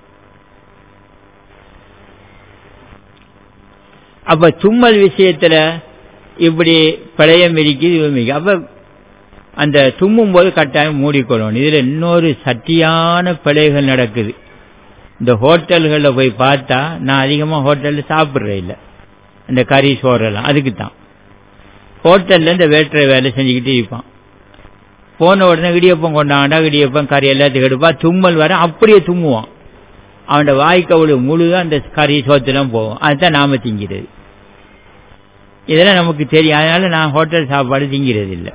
அப்ப தும்மல் விஷயத்துல இப்படி பழையம் இருக்குது அப்ப அந்த தும்மும் போது கட்டாயம் மூடிக்கொள்ளணும் இதுல இன்னொரு சட்டியான பிழைகள் நடக்குது இந்த ஹோட்டல்களில் போய் பார்த்தா நான் அதிகமாக ஹோட்டலில் சாப்பிட்றேன் இல்லை இந்த கறி சோறெல்லாம் அதுக்கு தான் ஹோட்டலில் இந்த வேற்றை வேலை செஞ்சுக்கிட்டு இருப்பான் போன உடனே இடியப்பம் கொண்டாண்டா இடியப்பம் கறி எல்லாத்துக்கும் எடுப்பா தும்மல் வர அப்படியே தும்முவான் அவனோட வாய்க்கவுளு முழுதான் அந்த கறி சோத்துலாம் போகும் அதுதான் நாம திங்கிறது இதெல்லாம் நமக்கு தெரியும் அதனால நான் ஹோட்டல் சாப்பாடு திங்கிறது இல்லை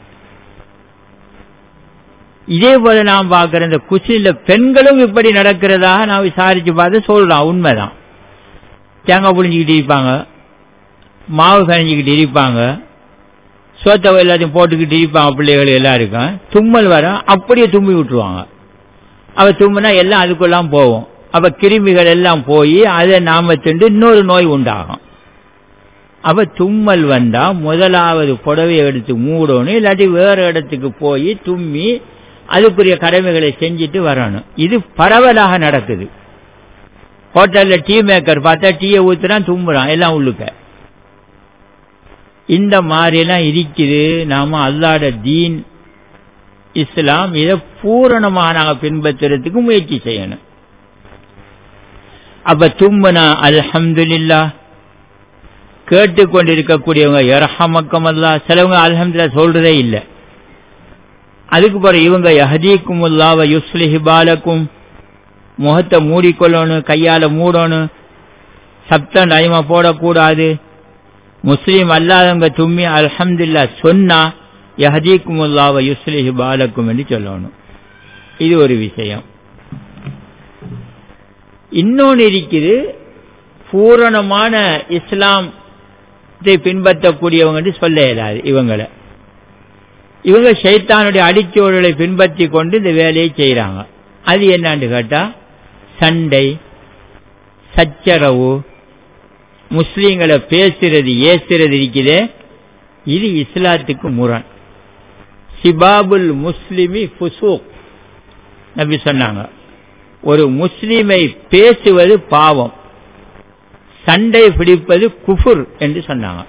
இதே போல நாம் பார்க்கிற இந்த குசில பெண்களும் இப்படி நடக்கிறதாக நான் விசாரிச்சு பார்த்து சொல்றான் உண்மைதான் தேங்காய் புளிஞ்சுக்கிட்டு இருப்பாங்க மாவு கணிஞ்சிக்கிட்டு இருப்பாங்க சோத்தை எல்லாத்தையும் போட்டுக்கிட்டு இருப்பாங்க பிள்ளைகள் எல்லாருக்கும் தும்மல் வர அப்படியே தும்பி விட்டுருவாங்க அவ தும்முனா எல்லாம் அதுக்குள்ளாம் போகும் அப்ப கிருமிகள் எல்லாம் போய் அதை நாம திண்டு இன்னொரு நோய் உண்டாகும் அப்ப தும்மல் வந்தா முதலாவது புடவையை எடுத்து மூடணும் இல்லாட்டி வேற இடத்துக்கு போய் தும்மி அதுக்குரிய கடமைகளை செஞ்சுட்டு வரணும் இது பரவலாக நடக்குது ஹோட்டல்ல டீ மேக்கர் பார்த்தா டீயை ஊத்துறான் தும்புறான் எல்லாம் உள்ளுக்க இந்த மாதிரிலாம் இருக்குது நாம அல்லாட தீன் இஸ்லாம் இதை பூரணமாக நாங்கள் பின்பற்றுறதுக்கு முயற்சி செய்யணும் அப்ப தும்புனா அல்ஹம்துலில்லா கேட்டுக்கொண்டிருக்கக்கூடியவங்க இரஹமக்கம் அல்லா சிலவங்க அல்ஹம்துல்லா சொல்றதே இல்லை அதுக்கு பிறகு இவங்க யஹதீக்கும் உல்லாவ யுஸ்லிஹி பாலக்கும் முகத்தை மூடிக்கொள்ளணும் கையால மூடணும் சப்தம் நயமா போடக்கூடாது முஸ்லீம் அல்லாதவங்க தும்மி அல்ஹம்துல்லா சொன்னா யஹதீக்கும் உல்லாவ யுஸ்லிஹி பாலக்கும் என்று சொல்லணும் இது ஒரு விஷயம் இன்னொன்று இருக்குது பூரணமான இஸ்லாம் பின்பற்றக்கூடியவங்க சொல்ல இயலாது இவங்களை இவங்க சைத்தானுடைய அடிச்சோடுகளை பின்பற்றி கொண்டு இந்த வேலையை செய்யறாங்க அது என்னான்னு கேட்டா சண்டை சச்சரவு முஸ்லீம்களை பேசுறது ஏசுறது இருக்குதே இது இஸ்லாத்துக்கு முரண் சிபாபுல் முஸ்லிமி ஃபுசூக் நபி சொன்னாங்க ஒரு முஸ்லீமை பேசுவது பாவம் சண்டை பிடிப்பது குஃபுர் என்று சொன்னாங்க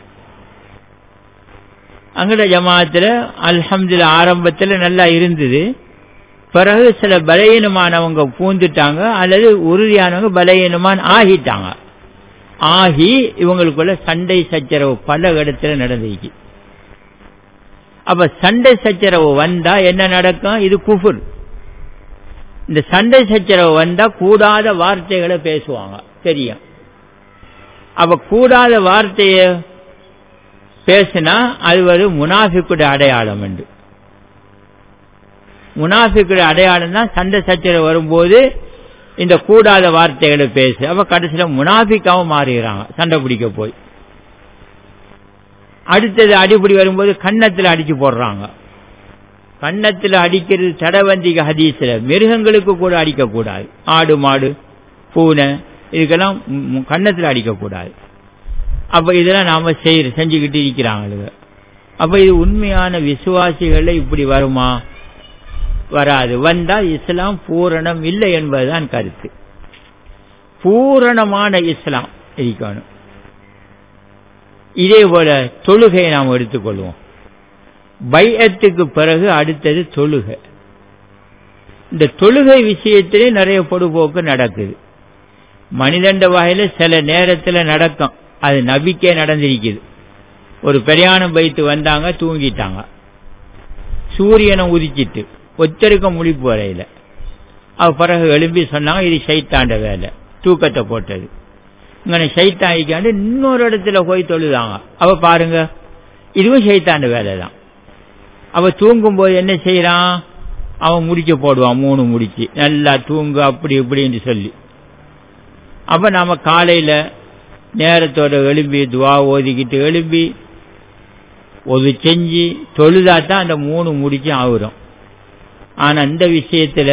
அங்கட ஜமாத்துல அல்ஹம்துல ஆரம்பத்தில் நல்லா இருந்தது பிறகு சில பலகீனமானவங்க பூந்துட்டாங்க அல்லது உறுதியானவங்க பலகீனமான ஆகிட்டாங்க ஆகி இவங்களுக்குள்ள சண்டை சச்சரவு பல இடத்துல நடந்துச்சு அப்ப சண்டை சச்சரவு வந்தா என்ன நடக்கும் இது குஃபுர் இந்த சண்டை சச்சரவு வந்தா கூடாத வார்த்தைகளை பேசுவாங்க தெரியும் அப்ப கூடாத வார்த்தைய பேசினா அது ஒரு முனாஃபிக்குடைய அடையாளம் என்று முனாஃபிக்குடைய அடையாளம் தான் சண்டை சச்சரவு வரும்போது இந்த கூடாத வார்த்தைகளை பேசு அப்ப கடைசியில முனாஃபிக்காவும் மாறுகிறாங்க சண்டை பிடிக்க போய் அடுத்தது அடிப்படி வரும்போது கன்னத்தில் அடிச்சு போடுறாங்க கன்னத்தில் அடிக்கிறது தடவந்திக ஹதீஸ்ல மிருகங்களுக்கு கூட அடிக்கக்கூடாது ஆடு மாடு பூனை இதுக்கெல்லாம் கன்னத்தில் அடிக்கக்கூடாது அப்ப இதெல்லாம் நாம செய்ய செஞ்சுக்கிட்டு இருக்கிறாங்க அப்ப இது உண்மையான விசுவாசிகளை இப்படி வருமா வராது வந்தால் இஸ்லாம் பூரணம் இல்லை என்பதுதான் கருத்து பூரணமான இஸ்லாம் இருக்கணும் இதே போல தொழுகையை நாம் எடுத்துக்கொள்வோம் பையத்துக்கு பிறகு அடுத்தது தொழுகை இந்த தொழுகை விஷயத்திலே நிறைய பொடுபோக்கு நடக்குது மனிதண்ட வகையில சில நேரத்தில் நடக்கும் அது நபிக்கே நடந்திருக்குது ஒரு பிரயாணம் வைத்து வந்தாங்க தூங்கிட்டாங்க சூரியனை உதிச்சிட்டு ஒத்தருக்க முழிப்பு வரையில அவ பிறகு எழும்பி சொன்னாங்க இது சைத்தாண்ட வேலை தூக்கத்தை போட்டது இங்கே சைத்தாயிக்காண்டு இன்னொரு இடத்துல போய் தொழுதாங்க அவ பாருங்க இதுவும் சைத்தாண்ட வேலை தான் அவ தூங்கும் போது என்ன செய்யறான் அவன் முடிக்க போடுவான் மூணு முடிச்சு நல்லா தூங்கு அப்படி இப்படின்னு சொல்லி அப்ப நாம காலையில நேரத்தோட எழும்பி துவா ஓதிக்கிட்டு எழும்பி ஒரு செஞ்சு தொழுதாதான் அந்த மூணு முடிச்சு ஆகுறோம் ஆனா இந்த விஷயத்துல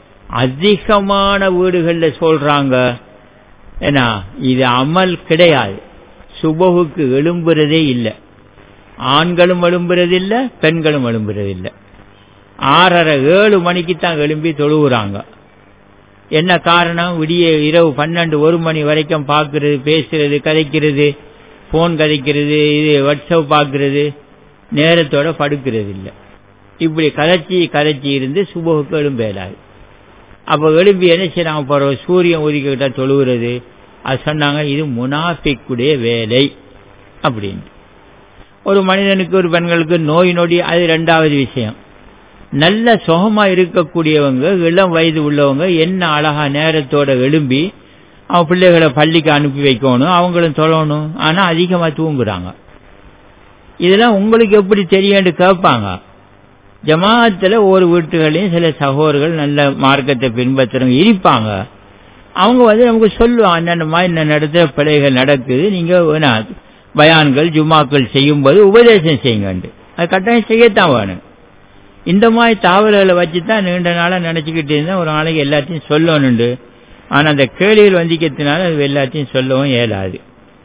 அதிகமான வீடுகள்ல சொல்றாங்க ஏன்னா இது அமல் கிடையாது சுபகுக்கு எழும்புறதே இல்லை ஆண்களும் எழும்புறதில்ல பெண்களும் எழும்புறதில்லை ஆறரை ஏழு மணிக்கு தான் எழும்பி தொழுகிறாங்க என்ன காரணம் விடிய இரவு பன்னெண்டு ஒரு மணி வரைக்கும் பார்க்கறது பேசுறது கதைக்கிறது போன் கதைக்கிறது இது வாட்ஸ்அப் பார்க்கறது நேரத்தோட படுக்கிறது இல்லை இப்படி கதைச்சி கதைச்சி இருந்து சுபகுக்கு எழும்பேலாது அப்போ எழும்பி என்ன செய்யறாங்க போறோம் சூரியன் ஒதுக்கிட்ட தொழுகிறது அது சொன்னாங்க இது முனாஃபிக்குடைய வேலை அப்படின்ட்டு ஒரு மனிதனுக்கு ஒரு பெண்களுக்கு நோய் நொடி அது ரெண்டாவது விஷயம் நல்ல சுகமா இருக்கக்கூடியவங்க இளம் வயது உள்ளவங்க என்ன அழகா நேரத்தோட எழும்பி அவன் பிள்ளைகளை பள்ளிக்கு அனுப்பி வைக்கணும் அவங்களும் தொழணும் ஆனா அதிகமா தூங்குறாங்க இதெல்லாம் உங்களுக்கு எப்படி தெரியும்னு கேட்பாங்க ஜமாத்துல ஒரு வீட்டுகளையும் சில சகோதரர்கள் நல்ல மார்க்கத்தை பின்பற்றுறவங்க இருப்பாங்க அவங்க வந்து நமக்கு சொல்லுவாங்க என்னென்னமா இந்த இடத்துல பிழைகள் நடக்குது நீங்க பயான்கள் ஜுமாக்கள் செய்யும்போது உபதேசம் செய்யுங்க அது கட்டாயம் செய்யத்தான் வேணும் இந்த மாதிரி தாவல்களை வச்சு தான் நீண்ட நாளாக நினச்சிக்கிட்டு இருந்தேன் ஒரு நாளைக்கு எல்லாத்தையும் சொல்லணுண்டு ஆனால் அந்த கேள்விகள் வந்திக்கிறதுனால அது எல்லாத்தையும் சொல்லவும் இயலாது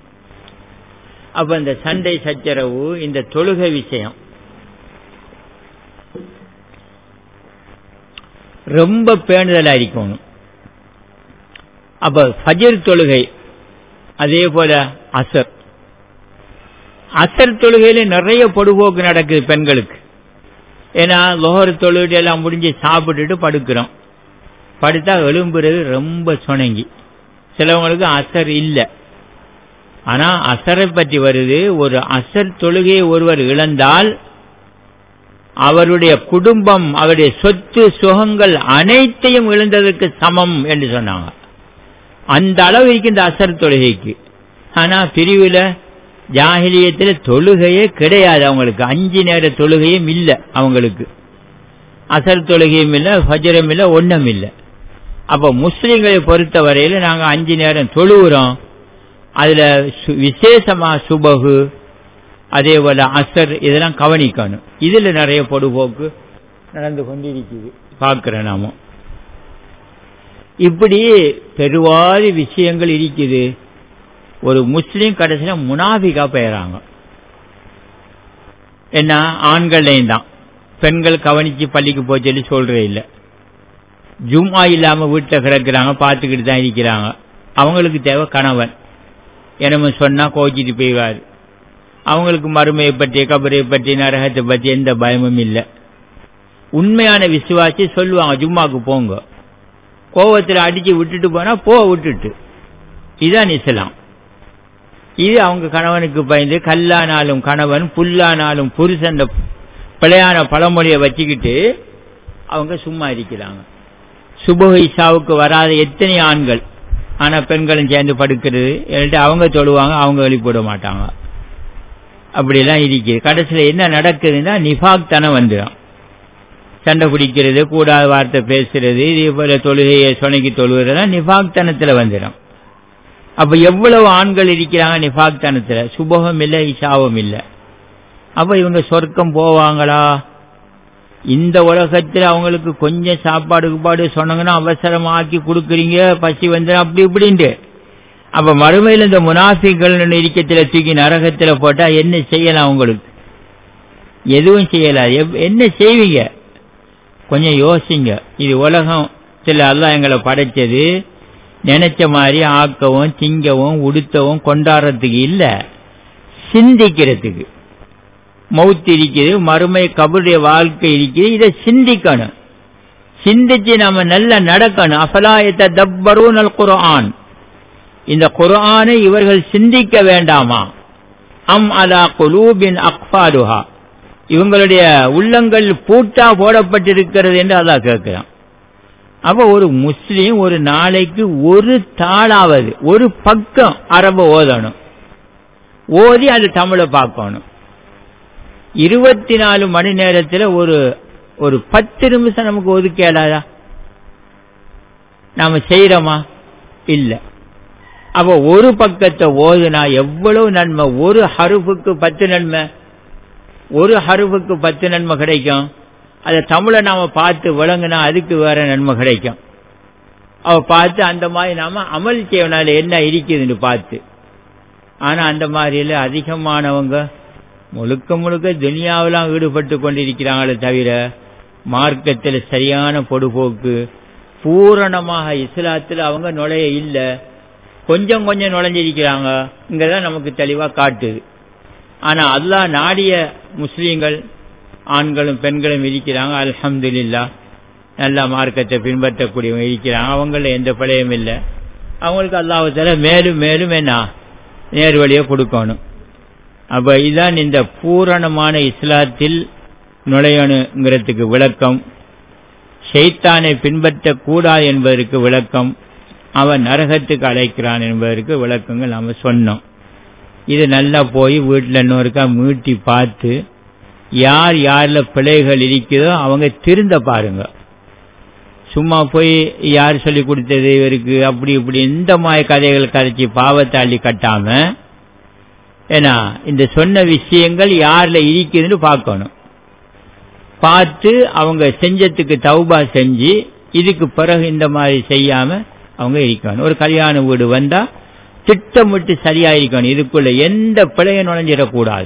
அப்ப இந்த சண்டை சச்சரவு இந்த தொழுகை விஷயம் ரொம்ப பேணுதலா இருக்கணும் அப்ப ஃபஜர் தொழுகை அதே போல அசர் அசர் தொழுகையில நிறைய பொடுபோக்கு நடக்குது பெண்களுக்கு ஏன்னா லோகர் தொழுகை எல்லாம் முடிஞ்சு சாப்பிட்டுட்டு படுக்கிறோம் படுத்தா எழும்புறது ரொம்ப சுணங்கி சிலவங்களுக்கு அசர் இல்லை ஆனா அசரை பற்றி வருது ஒரு அசர் தொழுகையை ஒருவர் இழந்தால் அவருடைய குடும்பம் அவருடைய சொத்து சுகங்கள் அனைத்தையும் இழந்ததற்கு சமம் என்று சொன்னாங்க அந்த அளவுக்கு இந்த அசர் தொழுகைக்கு ஆனா பிரிவுல ஜாகிலியத்தில் தொழுகையே கிடையாது அவங்களுக்கு அஞ்சு நேர தொழுகையும் இல்லை அவங்களுக்கு அசர் தொழுகையும் இல்லை ஃபஜரம் இல்லை ஒன்றும் இல்லை அப்போ முஸ்லீம்களை பொறுத்த வரையில நாங்கள் அஞ்சு நேரம் தொழுகிறோம் அதுல விசேஷமா சுபகு அதே போல அசர் இதெல்லாம் கவனிக்கணும் இதுல நிறைய பொடுபோக்கு நடந்து கொண்டிருக்குது பார்க்கிறேன் நாம இப்படி பெருவாரி விஷயங்கள் இருக்குது ஒரு முஸ்லீம் கடைசியில முனாபிகா பெயராங்க என்ன ஆண்கள்லையும் தான் பெண்கள் கவனிச்சு பள்ளிக்கு போய் சொல்லி சொல்றே இல்லை ஜும்மா இல்லாம வீட்டில் கிடக்குறாங்க பார்த்துக்கிட்டு தான் இருக்கிறாங்க அவங்களுக்கு தேவை கணவன் என்னமோ சொன்னா கோச்சிட்டு போய்வார் அவங்களுக்கு மறுமையை பற்றி கபரை பற்றி நரகத்தை பற்றி எந்த பயமும் இல்லை உண்மையான விசுவாசி சொல்லுவாங்க ஜும்மாக்கு போங்க கோவத்தில் அடிச்சு விட்டுட்டு போனா போ விட்டுட்டு இதுதான் இஸ்லாம் இது அவங்க கணவனுக்கு பயந்து கல்லானாலும் கணவன் புல்லானாலும் புருஷன் பிழையான பழமொழியை வச்சுக்கிட்டு அவங்க சும்மா இருக்கிறாங்க சுப இசாவுக்கு வராத எத்தனை ஆண்கள் ஆனா பெண்களும் சேர்ந்து படுக்கிறது என்கிட்ட அவங்க தொழுவாங்க அவங்க வெளிப்பட மாட்டாங்க அப்படிலாம் இருக்கு கடைசியில் என்ன நடக்குதுன்னா நிஃபாக் தனம் வந்துடும் சண்டை பிடிக்கிறது கூடாத வார்த்தை பேசுறது இதே போல தொழுகையை சொனைக்கு தொழுகிறதெல்லாம் நிஃபாக் தனத்தில் வந்துடும் அப்ப எவ்வளவு ஆண்கள் இருக்கிறாங்க நிஃபாக் தனத்தில் சுபகம் இல்லை இஷாவும் இல்லை அப்ப இவங்க சொர்க்கம் போவாங்களா இந்த உலகத்தில் அவங்களுக்கு கொஞ்சம் சாப்பாடு பாடு சொன்னாங்கன்னா அவசரமா ஆக்கி கொடுக்குறீங்க பசி வந்து அப்படி இப்படின்ட்டு அப்ப மறுமையில் இந்த முனாஃபிகள் இருக்கத்தில் தூக்கி நரகத்தில் போட்டா என்ன செய்யலாம் உங்களுக்கு எதுவும் செய்யலாம் எவ்- என்ன செய்வீங்க கொஞ்சம் யோசிங்க இது உலகத்தில் அல்லாஹ் எங்களை படைச்சது நினைச்ச மாதிரி ஆக்கவும் திங்கவும் உடுத்தவும் கொண்டாடுறதுக்கு இல்ல சிந்திக்கிறதுக்கு மௌத் இருக்குது மறுமை கபருடைய வாழ்க்கை இருக்குது இதை சிந்திக்கணும் சிந்திச்சு நாம நல்லா நடக்கணும் அஃபலாயத்த தப்பரூன் அல் குர்ஆன் இந்த குர்ஆனை இவர்கள் சிந்திக்க வேண்டாமா அம் அலா குலூபின் அக்ஃபாலுஹா இவங்களுடைய உள்ளங்கள் பூட்டா போடப்பட்டிருக்கிறது என்று அல்லாஹ் கேட்கிறான் அப்ப ஒரு முஸ்லீம் ஒரு நாளைக்கு ஒரு தாளாவது ஒரு பக்கம் அரபு ஓதணும் ஓதி அது தமிழை பார்க்கணும் இருபத்தி நாலு மணி நேரத்தில் ஒரு ஒரு பத்து நிமிஷம் நமக்கு ஒதுக்கேடாதா நாம செய்யறோமா இல்ல அப்ப ஒரு பக்கத்தை ஓதுனா எவ்வளவு நன்மை ஒரு ஹருஃபுக்கு பத்து நன்மை ஒரு ஹருஃபுக்கு பத்து நன்மை கிடைக்கும் அதை தமிழை நாம பார்த்து விளங்குனா அதுக்கு வேற நன்மை கிடைக்கும் அவ பார்த்து அந்த மாதிரி நாம அமல் செய்வனால என்ன இருக்குதுன்னு பார்த்து ஆனா அந்த மாதிரில அதிகமானவங்க முழுக்க முழுக்க துனியாவெல்லாம் ஈடுபட்டு கொண்டிருக்கிறாங்களே தவிர மார்க்கத்தில் சரியான பொடுபோக்கு பூரணமாக இஸ்லாத்தில் அவங்க நுழைய இல்லை கொஞ்சம் கொஞ்சம் நுழைஞ்சிருக்கிறாங்க இங்கதான் நமக்கு தெளிவா காட்டுது ஆனா அல்லாஹ் நாடிய முஸ்லீம்கள் ஆண்களும் பெண்களும் இருக்கிறாங்க அல்ஹம்துலில்லாஹ் நல்ல மார்க்கத்தை பின்பற்றக்கூடியவங்க இருக்கிறாங்க அவங்கள எந்த பிழையும் இல்லை அவங்களுக்கு அல்லாஹால மேலும் மேலும் என்ன நேர் வழியை கொடுக்கணும் அப்ப இதுதான் இந்த பூரணமான இஸ்லாத்தில் நுழையணுங்கிறதுக்கு விளக்கம் ஷைத்தானை பின்பற்றக்கூடாது என்பதற்கு விளக்கம் அவன் நரகத்துக்கு அழைக்கிறான் என்பதற்கு விளக்கங்கள் நாம சொன்னோம் இது நல்லா போய் வீட்டில் இன்னொருக்கா மீட்டி பார்த்து யார் யாரில் பிழைகள் இருக்குதோ அவங்க திருந்த பாருங்க சும்மா போய் யார் சொல்லி கொடுத்தது இவருக்கு அப்படி இப்படி இந்த மாதிரி கதைகள் கதைச்சி பாவத்தை அள்ளி கட்டாம ஏன்னா இந்த சொன்ன விஷயங்கள் யார்ல இருக்குதுன்னு பார்க்கணும் பார்த்து அவங்க செஞ்சதுக்கு தௌபா செஞ்சு இதுக்கு பிறகு இந்த மாதிரி செய்யாம அவங்க இருக்கணும் ஒரு கல்யாண வீடு வந்தா திட்டமிட்டு சரியா இருக்கணும் இதுக்குள்ள எந்த பிழையும் நுழைஞ்சிடக்கூடாது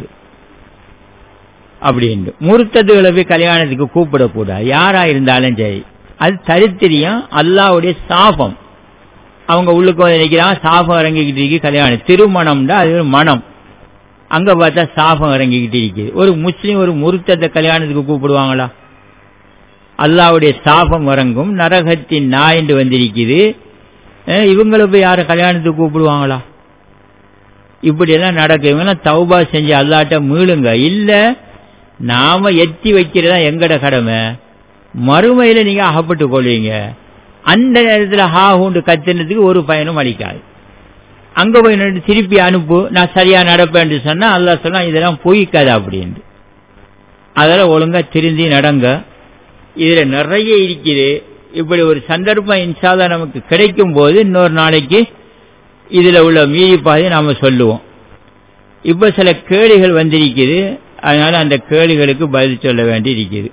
அப்படின்னு முறுத்ததுகளை போய் கல்யாணத்துக்கு கூப்பிடக்கூடாது யாரா இருந்தாலும் சரி அது தரித்திரியம் அல்லாவுடைய சாபம் அவங்க உள்ளுக்கு வந்து நினைக்கிறாங்க சாபம் இறங்கிக்கிட்டு இருக்கு கல்யாணம் திருமணம்டா அது ஒரு மனம் அங்க பார்த்தா சாபம் இறங்கிக்கிட்டு இருக்குது ஒரு முஸ்லீம் ஒரு முருத்தத்தை கல்யாணத்துக்கு கூப்பிடுவாங்களா அல்லாவுடைய சாபம் இறங்கும் நரகத்தின் நாயண்டு வந்திருக்குது அஹ் இவங்களை போய் யாரும் கல்யாணத்துக்கு கூப்பிடுவாங்களா இப்படி எல்லாம் நடக்கும் இவங்கெல்லாம் தௌபா செஞ்சு அல்லாட்ட மீளுங்க இல்ல நாம எத்தி வைக்கிறதா எங்கட கடமை மறுமையில நீங்க அகப்பட்டு கொள்வீங்க அந்த நேரத்துல ஹா ஹூண்டு கத்துனதுக்கு ஒரு பயனும் அளிக்காது அங்க போய் நின்று திருப்பி அனுப்பு நான் சரியா நடப்பேன்னு சொன்னா அல்லாஹ் சொன்னா இதெல்லாம் பொய்க்காது அப்படின்னு அதெல்லாம் ஒழுங்கா திருந்தி நடங்க இதுல நிறைய இருக்குது இப்படி ஒரு சந்தர்ப்பம் இன்ஷால்லா நமக்கு கிடைக்கும் போது இன்னொரு நாளைக்கு இதுல உள்ள மீதி பாதி நாம சொல்லுவோம் இப்ப சில கேள்விகள் வந்திருக்குது அதனால அந்த கேள்விகளுக்கு பதில் சொல்ல வேண்டி இருக்குது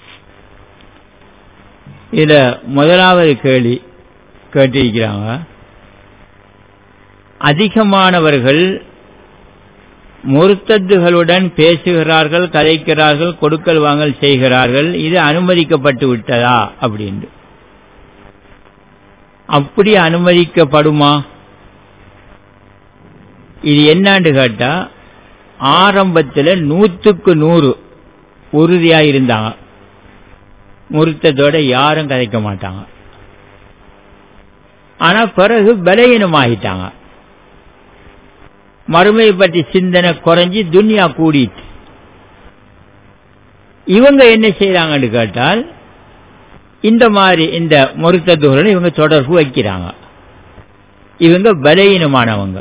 இதுல முதலாவது கேள்வி கேட்டிருக்கிறாங்க அதிகமானவர்கள் முர்த்தத்துகளுடன் பேசுகிறார்கள் கதைக்கிறார்கள் கொடுக்கல் வாங்கல் செய்கிறார்கள் இது அனுமதிக்கப்பட்டு விட்டதா அப்படின்னு அப்படி அனுமதிக்கப்படுமா இது என்னான்னு கேட்டா ஆரம்பத்தில் நூத்துக்கு நூறு உறுதியா இருந்தாங்க முருத்தத்தோட யாரும் கதைக்க மாட்டாங்க ஆனா பிறகு பலகீனமாகிட்டாங்க மறுமையை பற்றி சிந்தனை குறைஞ்சி துன்யா கூடிட்டு இவங்க என்ன செய்யறாங்கன்னு கேட்டால் இந்த மாதிரி இந்த முருத்தத்துகளுடன் இவங்க தொடர்பு வைக்கிறாங்க இவங்க பலகீனமானவங்க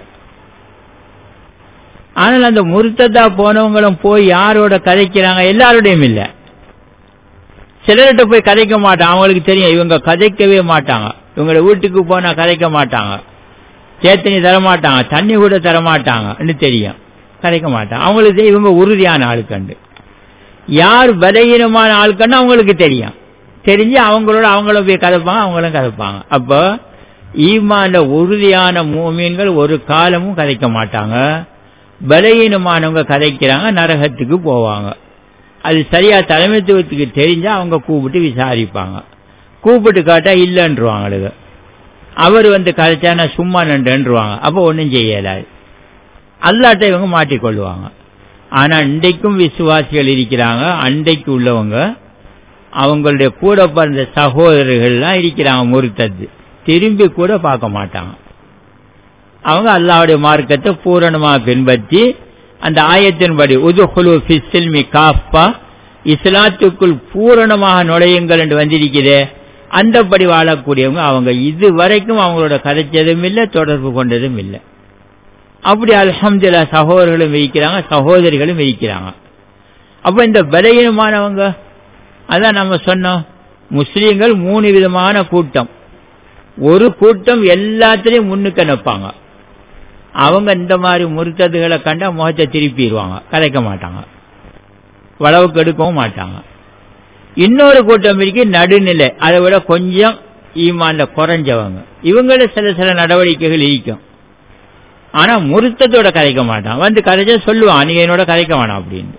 ஆனால் அந்த முருத்ததா போனவங்களும் போய் யாரோட கதைக்கிறாங்க எல்லாரோடையும் இல்லை சிலர்கிட்ட போய் கதைக்க மாட்டாங்க அவங்களுக்கு தெரியும் இவங்க கதைக்கவே மாட்டாங்க இவங்களோட வீட்டுக்கு போனா கதைக்க மாட்டாங்க சேத்தனி தரமாட்டாங்க தண்ணி கூட தரமாட்டாங்கன்னு தெரியும் கதைக்க மாட்டாங்க அவங்களுக்கு தெரியும் இவங்க உறுதியான ஆளுக்கண்டு யார் பலகீனமான ஆளுக்கண்டு அவங்களுக்கு தெரியும் தெரிஞ்சு அவங்களோட அவங்களும் போய் கதைப்பாங்க அவங்களும் கதைப்பாங்க அப்போ ஈமான்ல உறுதியான மூமீன்கள் ஒரு காலமும் கதைக்க மாட்டாங்க பலகீனமானவங்க கதைக்கிறாங்க நரகத்துக்கு போவாங்க அது சரியா தலைமைத்துவத்துக்கு தெரிஞ்சா அவங்க கூப்பிட்டு விசாரிப்பாங்க கூப்பிட்டு காட்டா இல்லைன்றுவாங்களுக்கு அவர் வந்து கதைச்சா நான் சும்மா நன்றுவாங்க அப்போ ஒன்றும் செய்யலாது அல்லாட்ட இவங்க மாட்டிக்கொள்வாங்க ஆனா இன்றைக்கும் விசுவாசிகள் இருக்கிறாங்க அன்றைக்கு உள்ளவங்க அவங்களுடைய கூட பிறந்த சகோதரர்கள்லாம் இருக்கிறாங்க முறுத்தது திரும்பி கூட பார்க்க மாட்டாங்க அவங்க அல்லாவுடைய மார்க்கத்தை பூரணமாக பின்பற்றி அந்த ஆயத்தின்படி உதுகுலு ஃபிஸ்ஸில்மி காஃபா இஸ்லாத்துக்குள் பூரணமாக நுழையுங்கள் என்று வந்திருக்கிறே அந்தபடி வாழக்கூடியவங்க அவங்க இது வரைக்கும் அவங்களோட கதைச்சதும் இல்லை தொடர்பு கொண்டதும் இல்லை அப்படி அல்ஹம்துல்லா சகோதரர்களும் இருக்கிறாங்க சகோதரிகளும் இருக்கிறாங்க அப்ப இந்த பலகீனமானவங்க அதான் நம்ம சொன்னோம் முஸ்லீம்கள் மூணு விதமான கூட்டம் ஒரு கூட்டம் எல்லாத்திலையும் முன்னுக்கு நிற்பாங்க அவங்க இந்த மாதிரி முறுத்ததுகளை கண்டா முகத்தை திருப்பிடுவாங்க கதைக்க மாட்டாங்க வளவுக்கு எடுக்கவும் மாட்டாங்க இன்னொரு கூட்டம் இருக்கு நடுநிலை அதை விட கொஞ்சம் ஈமான்ல குறைஞ்சவங்க இவங்கள சில சில நடவடிக்கைகள் இருக்கும் ஆனா முருத்தத்தோட கதைக்க மாட்டான் வந்து கதைச்சா சொல்லுவான் நீங்க என்னோட கதைக்க வேணாம் அப்படின்னு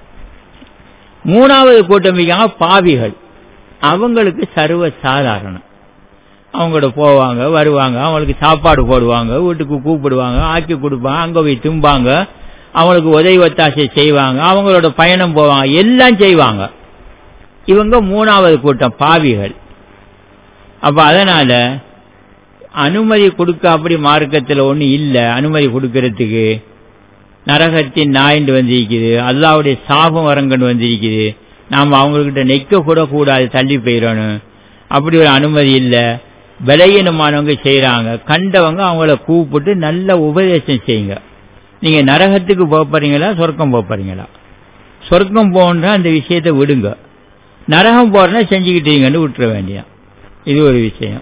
மூணாவது கூட்டம் இருக்காங்க பாவிகள் அவங்களுக்கு சர்வ சாதாரணம் அவங்களோட போவாங்க வருவாங்க அவங்களுக்கு சாப்பாடு போடுவாங்க வீட்டுக்கு கூப்பிடுவாங்க ஆக்கி கொடுப்பாங்க அங்க போய் தும்பாங்க அவங்களுக்கு உதவி ஒத்தாசை செய்வாங்க அவங்களோட பயணம் போவாங்க எல்லாம் செய்வாங்க இவங்க மூணாவது கூட்டம் பாவிகள் அப்ப அதனால அனுமதி கொடுக்க அப்படி மார்க்கத்தில் ஒன்றும் இல்லை அனுமதி கொடுக்கறதுக்கு நரகத்தின் நாயிண்டு வந்திருக்குது அல்லாவுடைய சாபம் வரங்கன்னு வந்திருக்குது நாம் அவங்கக்கிட்ட நெக்க கூட கூடாது தள்ளி போயிடணும் அப்படி ஒரு அனுமதி இல்லை பலகீனமானவங்க செய்கிறாங்க கண்டவங்க அவங்கள கூப்பிட்டு நல்ல உபதேசம் செய்யுங்க நீங்க நரகத்துக்கு போறீங்களா சொர்க்கம் போறீங்களா சொர்க்கம் போன்ற அந்த விஷயத்தை விடுங்க நரகம் போறனா செஞ்சுக்கிட்டீங்கன்னு விட்டுற வேண்டியதான் இது ஒரு விஷயம்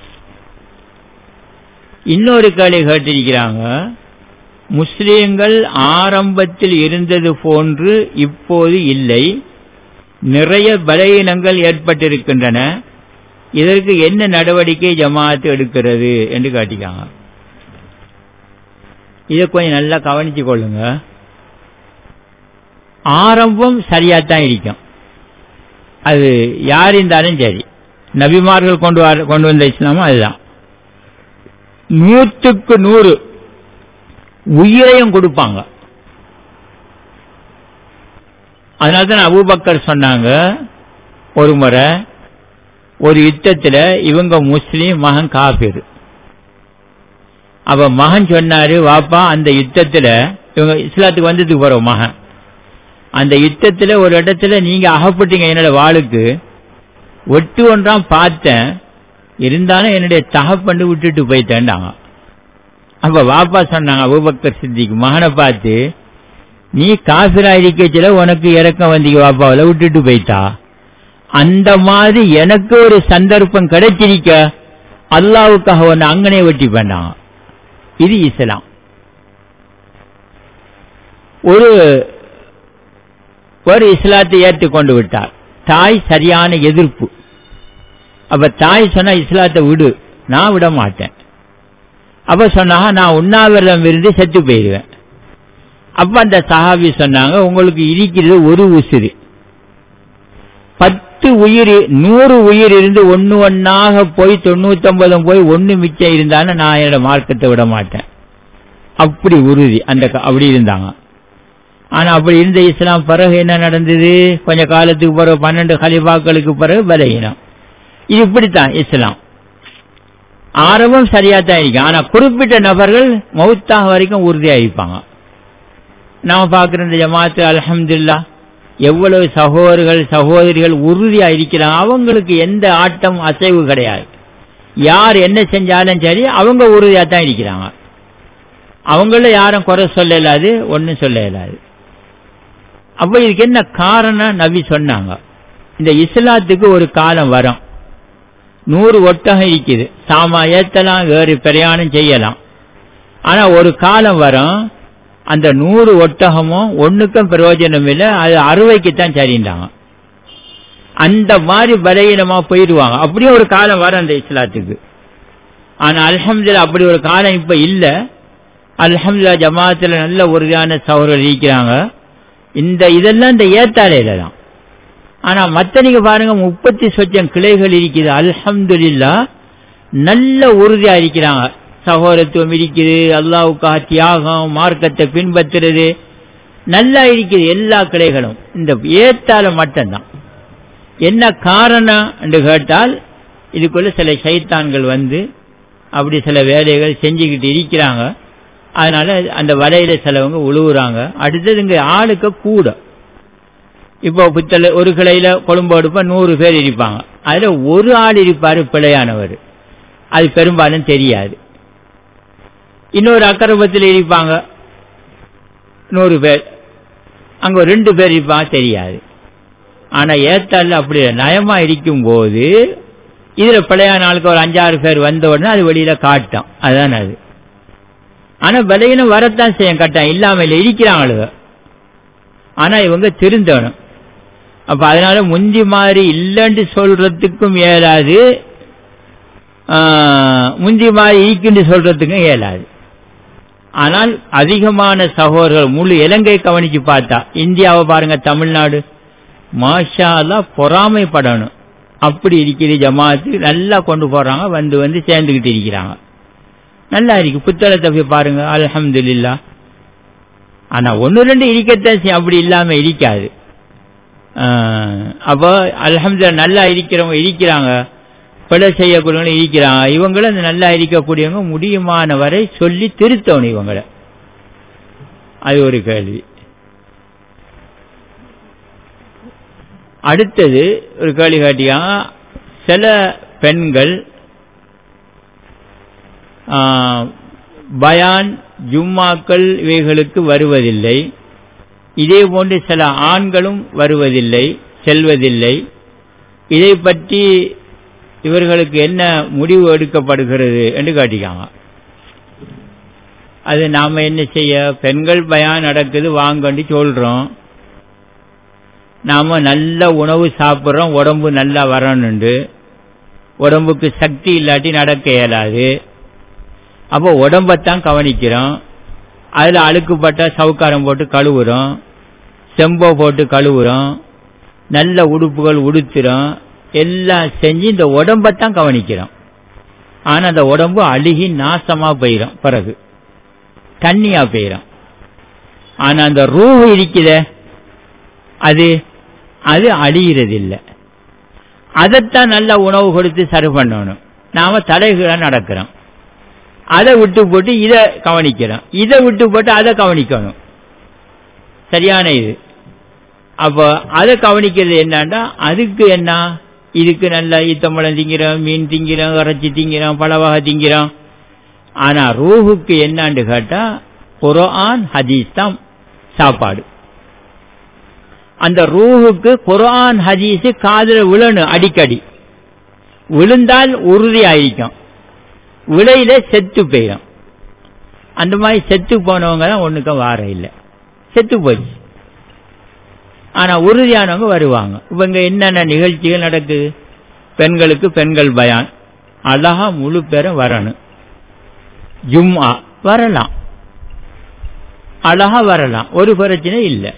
இன்னொரு கேள்வி கேட்டிருக்கிறாங்க முஸ்லிம்கள் ஆரம்பத்தில் இருந்தது போன்று இப்போது இல்லை நிறைய பலகீனங்கள் ஏற்பட்டிருக்கின்றன இதற்கு என்ன நடவடிக்கை ஜமாத்து எடுக்கிறது என்று காட்டிக்காங்க இதை கொஞ்சம் நல்லா கவனிச்சு கொள்ளுங்க ஆரம்பம் சரியாத்தான் இருக்கும் அது யார் இருந்தாலும் சரி நபிமார்கள் கொண்டு வர கொண்டு வந்த இஸ்லாமும் அதுதான் நூற்றுக்கு நூறு உயிரையும் கொடுப்பாங்க அதனால தான் அபூபக்கர் சொன்னாங்க ஒரு முறை ஒரு யுத்தத்தில் இவங்க முஸ்லீம் மகன் காபிர் அவ மகன் சொன்னாரு வாப்பா அந்த யுத்தத்தில் இவங்க இஸ்லாத்துக்கு வந்ததுக்கு போற மகன் அந்த யுத்தத்தில் ஒரு இடத்துல நீங்க அகப்பட்டீங்க என்னோட வாளுக்கு ஒட்டு ஒன்றாம் பார்த்தேன் இருந்தாலும் என்னுடைய தகப்பண்டு விட்டுட்டு போயிட்டேன்டாங்க அப்ப வாப்பா சொன்னாங்க அபுபக்கர் சித்திக்கு மகனை பார்த்து நீ காசுரா இருக்கச்சில உனக்கு இறக்கம் வந்தீங்க வாப்பாவில் விட்டுட்டு போயிட்டா அந்த மாதிரி எனக்கு ஒரு சந்தர்ப்பம் கிடைச்சிருக்க அல்லாவுக்காக ஒன்று அங்கனே வெட்டி பண்ணாங்க இது இஸ்லாம் ஒரு ஒரு இஸ்லாத்தை ஏற்றுக்கொண்டு விட்டார் தாய் சரியான எதிர்ப்பு அப்ப தாய் சொன்னா இஸ்லாத்தை விடு நான் விட மாட்டேன் அப்ப சொன்னாங்க நான் உண்ணாவிரதம் இருந்து செத்து போயிடுவேன் அப்ப அந்த சஹாபி சொன்னாங்க உங்களுக்கு இருக்கிறது ஒரு உசிறு பத்து உயிர் நூறு உயிர் இருந்து ஒன்னு ஒன்னாக போய் தொண்ணூத்தொன்பதும் போய் ஒன்னு மிச்சம் இருந்தாலும் நான் என்னோட மார்க்கத்தை விட மாட்டேன் அப்படி உறுதி அந்த அப்படி இருந்தாங்க ஆனா அப்படி இருந்த இஸ்லாம் பிறகு என்ன நடந்தது கொஞ்ச காலத்துக்கு பிறகு பன்னெண்டு ஹலிஃபாக்களுக்கு பிறகு பலகீனம் இது இப்படித்தான் இஸ்லாம் ஆரம்பம் சரியா தான் இருக்கு ஆனா குறிப்பிட்ட நபர்கள் மௌத்தாக வரைக்கும் உறுதியா இருப்பாங்க நாம பார்க்கிற இந்த ஜமாத்து அலமதுல்லா எவ்வளவு சகோதரர்கள் சகோதரிகள் உறுதியா இருக்கிறாங்க அவங்களுக்கு எந்த ஆட்டம் அசைவு கிடையாது யார் என்ன செஞ்சாலும் சரி அவங்க உறுதியா தான் இருக்கிறாங்க அவங்கள யாரும் குறை சொல்ல இயலாது ஒன்றும் சொல்ல இயலாது அப்ப இதுக்கு என்ன காரணம் நபி சொன்னாங்க இந்த இஸ்லாத்துக்கு ஒரு காலம் வரும் நூறு ஒட்டகம் இருக்குது சாமா ஏத்தலாம் வேறு பிரயாணம் செய்யலாம் ஆனா ஒரு காலம் வரும் அந்த நூறு ஒட்டகமும் ஒண்ணுக்கும் பிரயோஜனம் இல்லை அது அறுவைக்குத்தான் சரின்றாங்க அந்த மாதிரி பலகீனமா போயிடுவாங்க அப்படியே ஒரு காலம் வர அந்த இஸ்லாத்துக்கு ஆனா அல்ஹம்துலில்லாஹ் அப்படி ஒரு காலம் இப்ப இல்ல அல்ஹம்துலில்லாஹ் ஜமாத்துல நல்ல உறுதியான சகோதரர்கள் இருக்கிறாங்க இந்த இதெல்லாம் இந்த ஏத்தாலையில தான் ஆனா மத்த நீங்க பாருங்க முப்பத்தி சொச்சம் கிளைகள் இருக்குது அல்ஹம்துலில்லாஹ் நல்ல உறுதியா இருக்கிறாங்க சகோதரத்துவம் இருக்குது அல்லாவுக்காக தியாகம் மார்க்கத்தை பின்பற்றுறது நல்லா இருக்குது எல்லா கிளைகளும் இந்த ஏத்தால மட்டும்தான் என்ன காரணம் என்று கேட்டால் இதுக்குள்ள சில சைத்தான்கள் வந்து அப்படி சில வேலைகள் செஞ்சுக்கிட்டு இருக்கிறாங்க அதனால அந்த வலையில சிலவங்க உழுவுறாங்க அடுத்தது இங்க ஆளுக்கு கூட இப்போ புத்தல ஒரு கிளையில கொழும்பு எடுப்ப நூறு பேர் இருப்பாங்க அதுல ஒரு ஆள் இருப்பாரு பிழையானவர் அது பெரும்பாலும் தெரியாது இன்னொரு அக்கரபத்தில் இருப்பாங்க நூறு பேர் அங்க ஒரு ரெண்டு பேர் இருப்பாங்க தெரியாது ஆனா ஏத்தாள் அப்படி நயமா இருக்கும் போது இதுல பிழையான ஆளுக்கு ஒரு அஞ்சாறு பேர் வந்த உடனே அது வெளியில காட்டும் அதுதான் அது ஆனா விலையினும் வரத்தான் செய்யும் கட்டம் இல்லாம இல்லை இருக்கிறாங்க ஆனா இவங்க திருந்தணும் அப்ப அதனால முந்தி மாதிரி இல்லைன்னு சொல்றதுக்கும் இயலாது முந்தி மாதிரி இருக்குன்னு சொல்றதுக்கும் இயலாது ஆனால் அதிகமான சகோதரர்கள் முழு இலங்கை கவனிச்சு பார்த்தா இந்தியாவை பாருங்க தமிழ்நாடு மாஷாலா பொறாமைப்படணும் அப்படி இருக்குது ஜமாத்து நல்லா கொண்டு போறாங்க வந்து வந்து சேர்ந்துகிட்டு இருக்கிறாங்க நல்லா இருக்கு புத்தகத்தை போய் பாருங்க அலமதுல்லா ஆனா ஒன்னு ரெண்டு இருக்கத்தான் அப்படி இல்லாம இருக்காது அப்போ அலமது நல்லா இருக்கிறவங்க இருக்கிறாங்க பிழை செய்யக்கூடியவங்க இருக்கிறாங்க இவங்களும் அந்த நல்லா இருக்கக்கூடியவங்க முடியுமான வரை சொல்லி திருத்தணும் இவங்களை அது ஒரு கேள்வி அடுத்தது ஒரு கேள்வி காட்டியாங்க சில பெண்கள் பயான் ஜும்மாக்கள் இவைகளுக்கு வருவதில்லை இதே போன்று சில ஆண்களும் வருவதில்லை செல்வதில்லை இதை பற்றி இவர்களுக்கு என்ன முடிவு எடுக்கப்படுகிறது என்று காட்டிக்காங்க அது நாம என்ன செய்ய பெண்கள் பயான் நடக்குது வாங்கன்னு சொல்றோம் நாம நல்ல உணவு சாப்பிட்றோம் உடம்பு நல்லா வரணுண்டு உடம்புக்கு சக்தி இல்லாட்டி நடக்க இயலாது அப்போ உடம்பத்தான் கவனிக்கிறோம் அதுல அழுக்குப்பட்ட சவுக்காரம் போட்டு கழுவுறோம் செம்போ போட்டு கழுவுறோம் நல்ல உடுப்புகள் உடுத்துறோம் எல்லாம் செஞ்சு இந்த உடம்பத்தான் கவனிக்கிறோம் ஆனா அந்த உடம்பு அழுகி நாசமா போயிடும் பிறகு தண்ணியா போயிடும் ஆனா அந்த ரூஹ் இருக்குத அது அது அழிகிறது இல்லை அதைத்தான் நல்ல உணவு கொடுத்து சரி பண்ணணும் நாம தலைகீழ நடக்கிறோம் அதை விட்டு போட்டு இதை கவனிக்கிறோம் இதை விட்டு போட்டு அதை கவனிக்கணும் சரியான இது அப்போ அதை கவனிக்கிறது என்னன்னா அதுக்கு என்ன இதுக்கு நல்லா ஈத்தம்பழம் திங்கிறோம் மீன் திங்கிறோம் இறைச்சி திங்கிறோம் பழவகை திங்கிறோம் ஆனா ரூஹுக்கு என்னான்னு கேட்டா குரான் ஹதீஸ் தான் சாப்பாடு அந்த ரூஹுக்கு குரான் ஹதீஸ் காதல விழணும் அடிக்கடி விழுந்தால் உறுதியாയിരിக்கும் விளையில செத்து போயிடும் அந்த மாதிரி செத்து போனவங்க தான் ஒண்ணுக்கும் வார இல்லை செத்து போச்சு ஆனா உறுதியானவங்க வருவாங்க இவங்க என்னென்ன நிகழ்ச்சிகள் நடக்குது பெண்களுக்கு பெண்கள் பயான் அழகா முழு பேரும் வரணும் ஜும்மா வரலாம் அழகா வரலாம் ஒரு பிரச்சனை இல்லை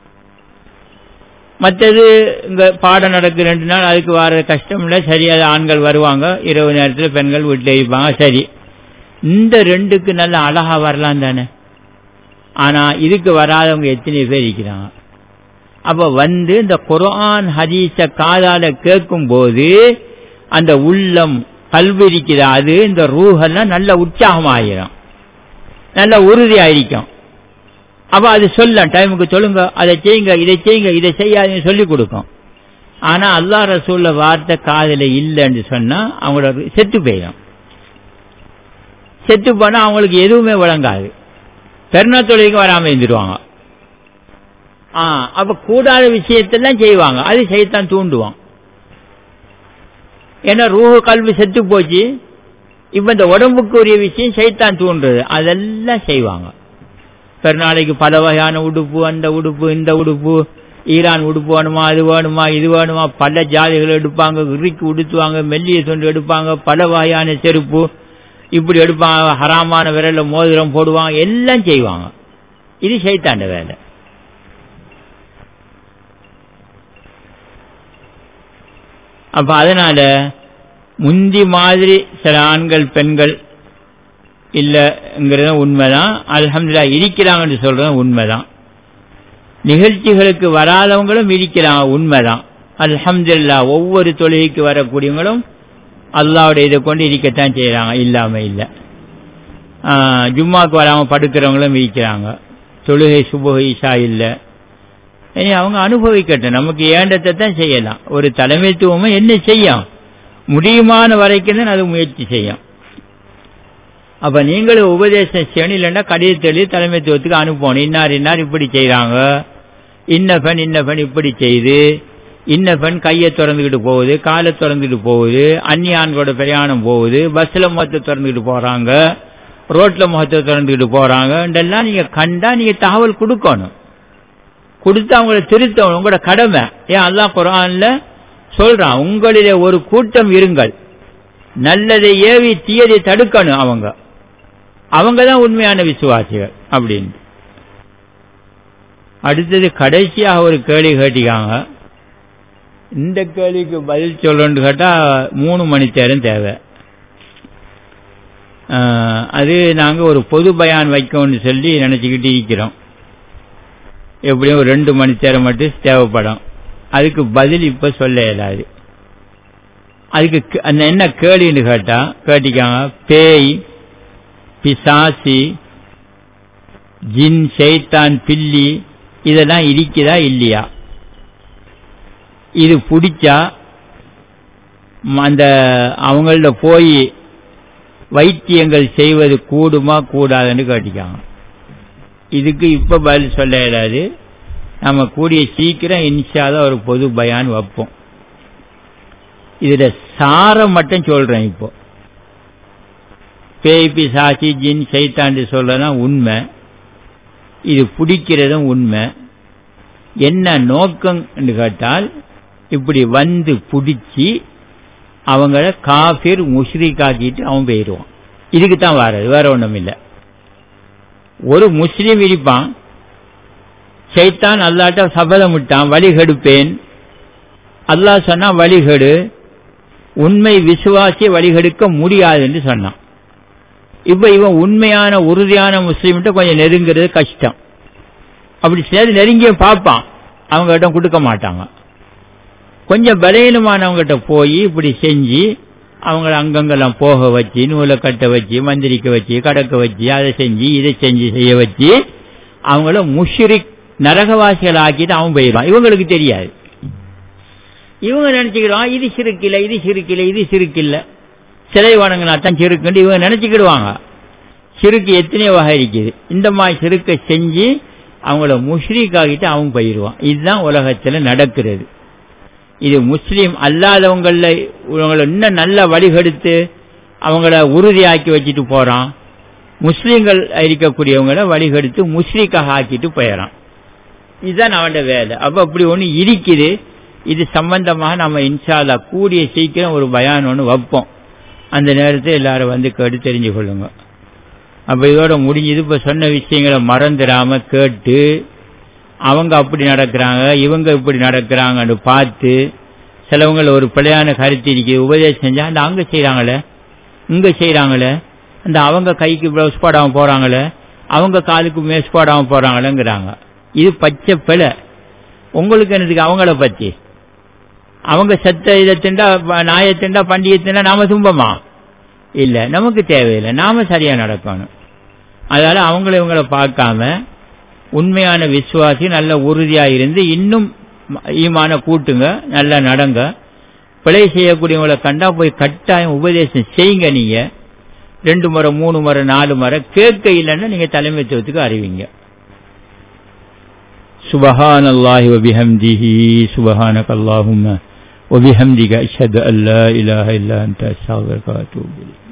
மற்றது இங்க பாடம் நடக்கு ரெண்டு நாள் அதுக்கு வர கஷ்டம் இல்லை சரியா ஆண்கள் வருவாங்க இரவு நேரத்தில் பெண்கள் வீட்டில் இருப்பாங்க சரி இந்த ரெண்டுக்கு நல்ல அழகா வரலாம் தானே ஆனா இதுக்கு வராதவங்க எத்தனை பேர் இருக்கிறாங்க அப்ப வந்து இந்த குரான் ஹதீஸ காதால கேட்கும் போது அந்த உள்ளம் கல்வி இருக்கிற அது இந்த ரூஹெல்லாம் நல்ல உற்சாகமாயிரும் நல்ல உறுதியாயிருக்கும் அப்ப அது சொல்ல டைமுக்கு சொல்லுங்க அதை செய்யுங்க இதை செய்யுங்க இதை செய்யாதுன்னு சொல்லி கொடுக்கும் ஆனா அல்லா ரசூல்ல வார்த்தை காதல இல்லைன்னு சொன்னா அவங்களோட செத்து போயிடும் செத்து போனா அவங்களுக்கு எதுவுமே விளங்காது பெருநா தொழிலுக்கு வராம இருந்துருவாங்க ஆ அப்ப கூடாத விஷயத்தெல்லாம் செய்வாங்க அது செய்யத்தான் தூண்டுவான் ஏன்னா ரூஹு கல்வி செத்து போச்சு இப்ப இந்த உடம்புக்கு உரிய விஷயம் செய்தான் தூண்டுறது அதெல்லாம் செய்வாங்க பெருநாளைக்கு பல வகையான உடுப்பு அந்த உடுப்பு இந்த உடுப்பு ஈரான் உடுப்பு வேணுமா அது வேணுமா இது வேணுமா பல ஜாதிகள் எடுப்பாங்க இறுக்கி உடுத்துவாங்க மெல்லிய தொண்டு எடுப்பாங்க பல வகையான செருப்பு இப்படி எடுப்பாங்க ஹராமான விரல்ல மோதிரம் போடுவாங்க எல்லாம் செய்வாங்க இது சைத்தாண்ட வேலை அப்ப அதனால முந்தி மாதிரி சில ஆண்கள் பெண்கள் இல்லைங்கிறது உண்மைதான் அல்ஹம்துல்லா இருக்கிறாங்கன்னு சொல்றது உண்மைதான் நிகழ்ச்சிகளுக்கு வராதவங்களும் இருக்கிறாங்க உண்மைதான் அல்ஹம்துல்லா ஒவ்வொரு தொழுகைக்கு வரக்கூடியவங்களும் அல்லாவுடைய இதை கொண்டு இருக்கத்தான் செய்யறாங்க இல்லாம இல்லை ஜும்மாக்கு வராம படுக்கிறவங்களும் இருக்கிறாங்க தொழுகை சுபுக ஈஷா இல்லை இனி அவங்க அனுபவிக்கட்டும் நமக்கு ஏண்டத்தை தான் செய்யலாம் ஒரு தலைமைத்துவமும் என்ன செய்யும் முடியுமான வரைக்கும் தான் அது முயற்சி செய்யும் அப்ப நீங்களும் உபதேசம் செய்யணும் இல்லைன்னா கடிதத்தை எழுதி தலைமைத்துவத்துக்கு அனுப்பணும் இன்னார் இன்னார் இப்படி செய்யறாங்க இன்ன பெண் இன்ன பெண் இப்படி செய்து இன்ன பெண் கையை திறந்துக்கிட்டு போகுது காலை திறந்துக்கிட்டு போகுது அந்நிய ஆண்களோட பிரயாணம் போகுது பஸ்ல முகத்தை திறந்துக்கிட்டு போறாங்க ரோட்ல முகத்தை திறந்துக்கிட்டு போறாங்க இதெல்லாம் நீங்க கண்டா நீங்க தகவல் கொடுக்கணும் கொடுத்து அவங்கள திருத்தணும் உங்களோட கடமை ஏன் அல்லாஹ் குரான்ல சொல்றான் உங்களிலே ஒரு கூட்டம் இருங்கள் நல்லதை ஏவி தீயதை தடுக்கணும் அவங்க அவங்க தான் உண்மையான விசுவாசிகள் அப்படின்னு அடுத்தது கடைசியாக ஒரு கேள்வி கேட்டிக்காங்க இந்த கேள்விக்கு பதில் சொல்லணும்னு கேட்டா மூணு மணி நேரம் தேவை அது நாங்க ஒரு பொது பயான் வைக்கணும்னு சொல்லி நினைச்சுக்கிட்டு இருக்கிறோம் எப்படியும் ஒரு ரெண்டு மணி நேரம் மட்டும் தேவைப்படும் அதுக்கு பதில் இப்ப சொல்ல இயலாது அதுக்கு அந்த என்ன கேள்வின்னு கேட்டா கேட்டிக்காங்க பேய் பிசாசி ஜின் ஷைத்தான் பில்லி இதெல்லாம் இருக்குதா இல்லையா இது பிடிச்சா அந்த அவங்கள போய் வைத்தியங்கள் செய்வது கூடுமா கூடாதுன்னு கேட்டிக்காங்க இதுக்கு இப்ப பதில் சொல்ல இயலாது நம்ம கூடிய சீக்கிரம் இன்ஷாத ஒரு பொது பயான் வைப்போம் இதுல சாரம் மட்டும் சொல்றேன் இப்போ பேய் பிசாசி ஜின் சைத்தாண்டு சொல்லதான் உண்மை இது பிடிக்கிறதும் உண்மை என்ன நோக்கம் கேட்டால் இப்படி வந்து பிடிச்சி அவங்கள காஃபிர் முஷ்ரிகாக்கிட்டு அவன் போயிடுவான் இதுக்கு தான் வர்றது வேற ஒன்றும் இல்லை ஒரு முஸ்லீம் இருப்பான் சைத்தான் அல்லாட்ட சபதம் விட்டான் வழிகெடுப்பேன் அல்லாஹ் சொன்னா வழிகெடு உண்மை விசுவாசிய வழிகெடுக்க முடியாது என்று சொன்னான் இப்ப இவன் உண்மையான உறுதியான முஸ்லீம்கிட்ட கொஞ்சம் நெருங்கிறது கஷ்டம் அப்படி சேர்ந்து நெருங்கிய பார்ப்பான் அவங்க கிட்ட கொடுக்க மாட்டாங்க கொஞ்சம் பலகீனமானவங்ககிட்ட போய் இப்படி செஞ்சு அவங்கள அங்கங்கெல்லாம் போக வச்சு நூலை கட்ட வச்சு மந்திரிக்க வச்சு கடக்க வச்சு அதை செஞ்சு இதை செஞ்சு செய்ய வச்சு அவங்கள முஷ்ரிக் நரகவாசிகள் ஆக்கிட்டு அவன் போயிடுவான் இவங்களுக்கு தெரியாது இவங்க நினைச்சுக்கிடுவான் இது சிறுக்கில்ல இது சிறுக்கில்ல இது சிறுக்கில்ல சிலை வணங்கினா தான் சிறுக்குன்னு இவங்க நினைச்சுக்கிடுவாங்க சிறுக்கு எத்தனையோ வகை இருக்குது இந்த மாதிரி சிறுக்கை செஞ்சு அவங்கள முஷ்ரீக் ஆகிட்டு அவன் போயிடுவான் இதுதான் உலகத்துல நடக்கிறது இது முஸ்லீம் அல்லாதவங்கள இவங்களை இன்னும் நல்ல வழிகெடுத்து அவங்கள உறுதியாக்கி வச்சுட்டு போறான் முஸ்லீம்கள் இருக்கக்கூடியவங்கள வழிகெடுத்து முஸ்லீக்காக ஆக்கிட்டு போயிடறான் இதுதான் அவனோட வேலை அப்ப அப்படி ஒண்ணு இருக்குது இது சம்பந்தமாக நம்ம இன்ஷால்லா கூடிய சீக்கிரம் ஒரு பயான் ஒன்று வைப்போம் அந்த நேரத்தில் எல்லாரும் வந்து கேட்டு தெரிஞ்சு கொள்ளுங்க அப்ப இதோட முடிஞ்சது இப்ப சொன்ன விஷயங்களை மறந்துடாம கேட்டு அவங்க அப்படி நடக்கிறாங்க இவங்க இப்படி நடக்கிறாங்கன்னு பார்த்து சிலவங்க ஒரு பிள்ளையான கருத்து இருக்கு உபதேசம் செஞ்சா அந்த அங்க செய்யறாங்களே இங்க செய்யறாங்களே அந்த அவங்க கைக்கு பிளவுஸ் போடாம போறாங்களே அவங்க காலுக்கு மேஸ் போடாம போறாங்களேங்கிறாங்க இது பச்சை பிழை உங்களுக்கு என்னதுக்கு அவங்கள பத்தி அவங்க செத்த இதை திண்டா நாயை திண்டா பண்டிகை திண்டா நாம துன்பமா இல்ல நமக்கு தேவையில்லை நாம சரியா நடக்கணும் அதனால அவங்கள இவங்கள பார்க்காம உண்மையான விசுவாசி நல்ல உறுதியா இருந்து இன்னும் ஈமான கூட்டுங்க நல்லா நடங்க பிழை செய்யக்கூடியவங்களை கண்டா போய் கட்டாயம் உபதேசம் செய்யுங்க நீங்க ரெண்டு முறை மூணு முறை நாலு முறை கேட்க இல்லைன்னா நீங்க தலைமைத்துவத்துக்கு அறிவிங்க سبحان الله وبحمده سبحانك اللهم وبحمدك أشهد أن لا إله إلا أنت أستغفرك وأتوب إليك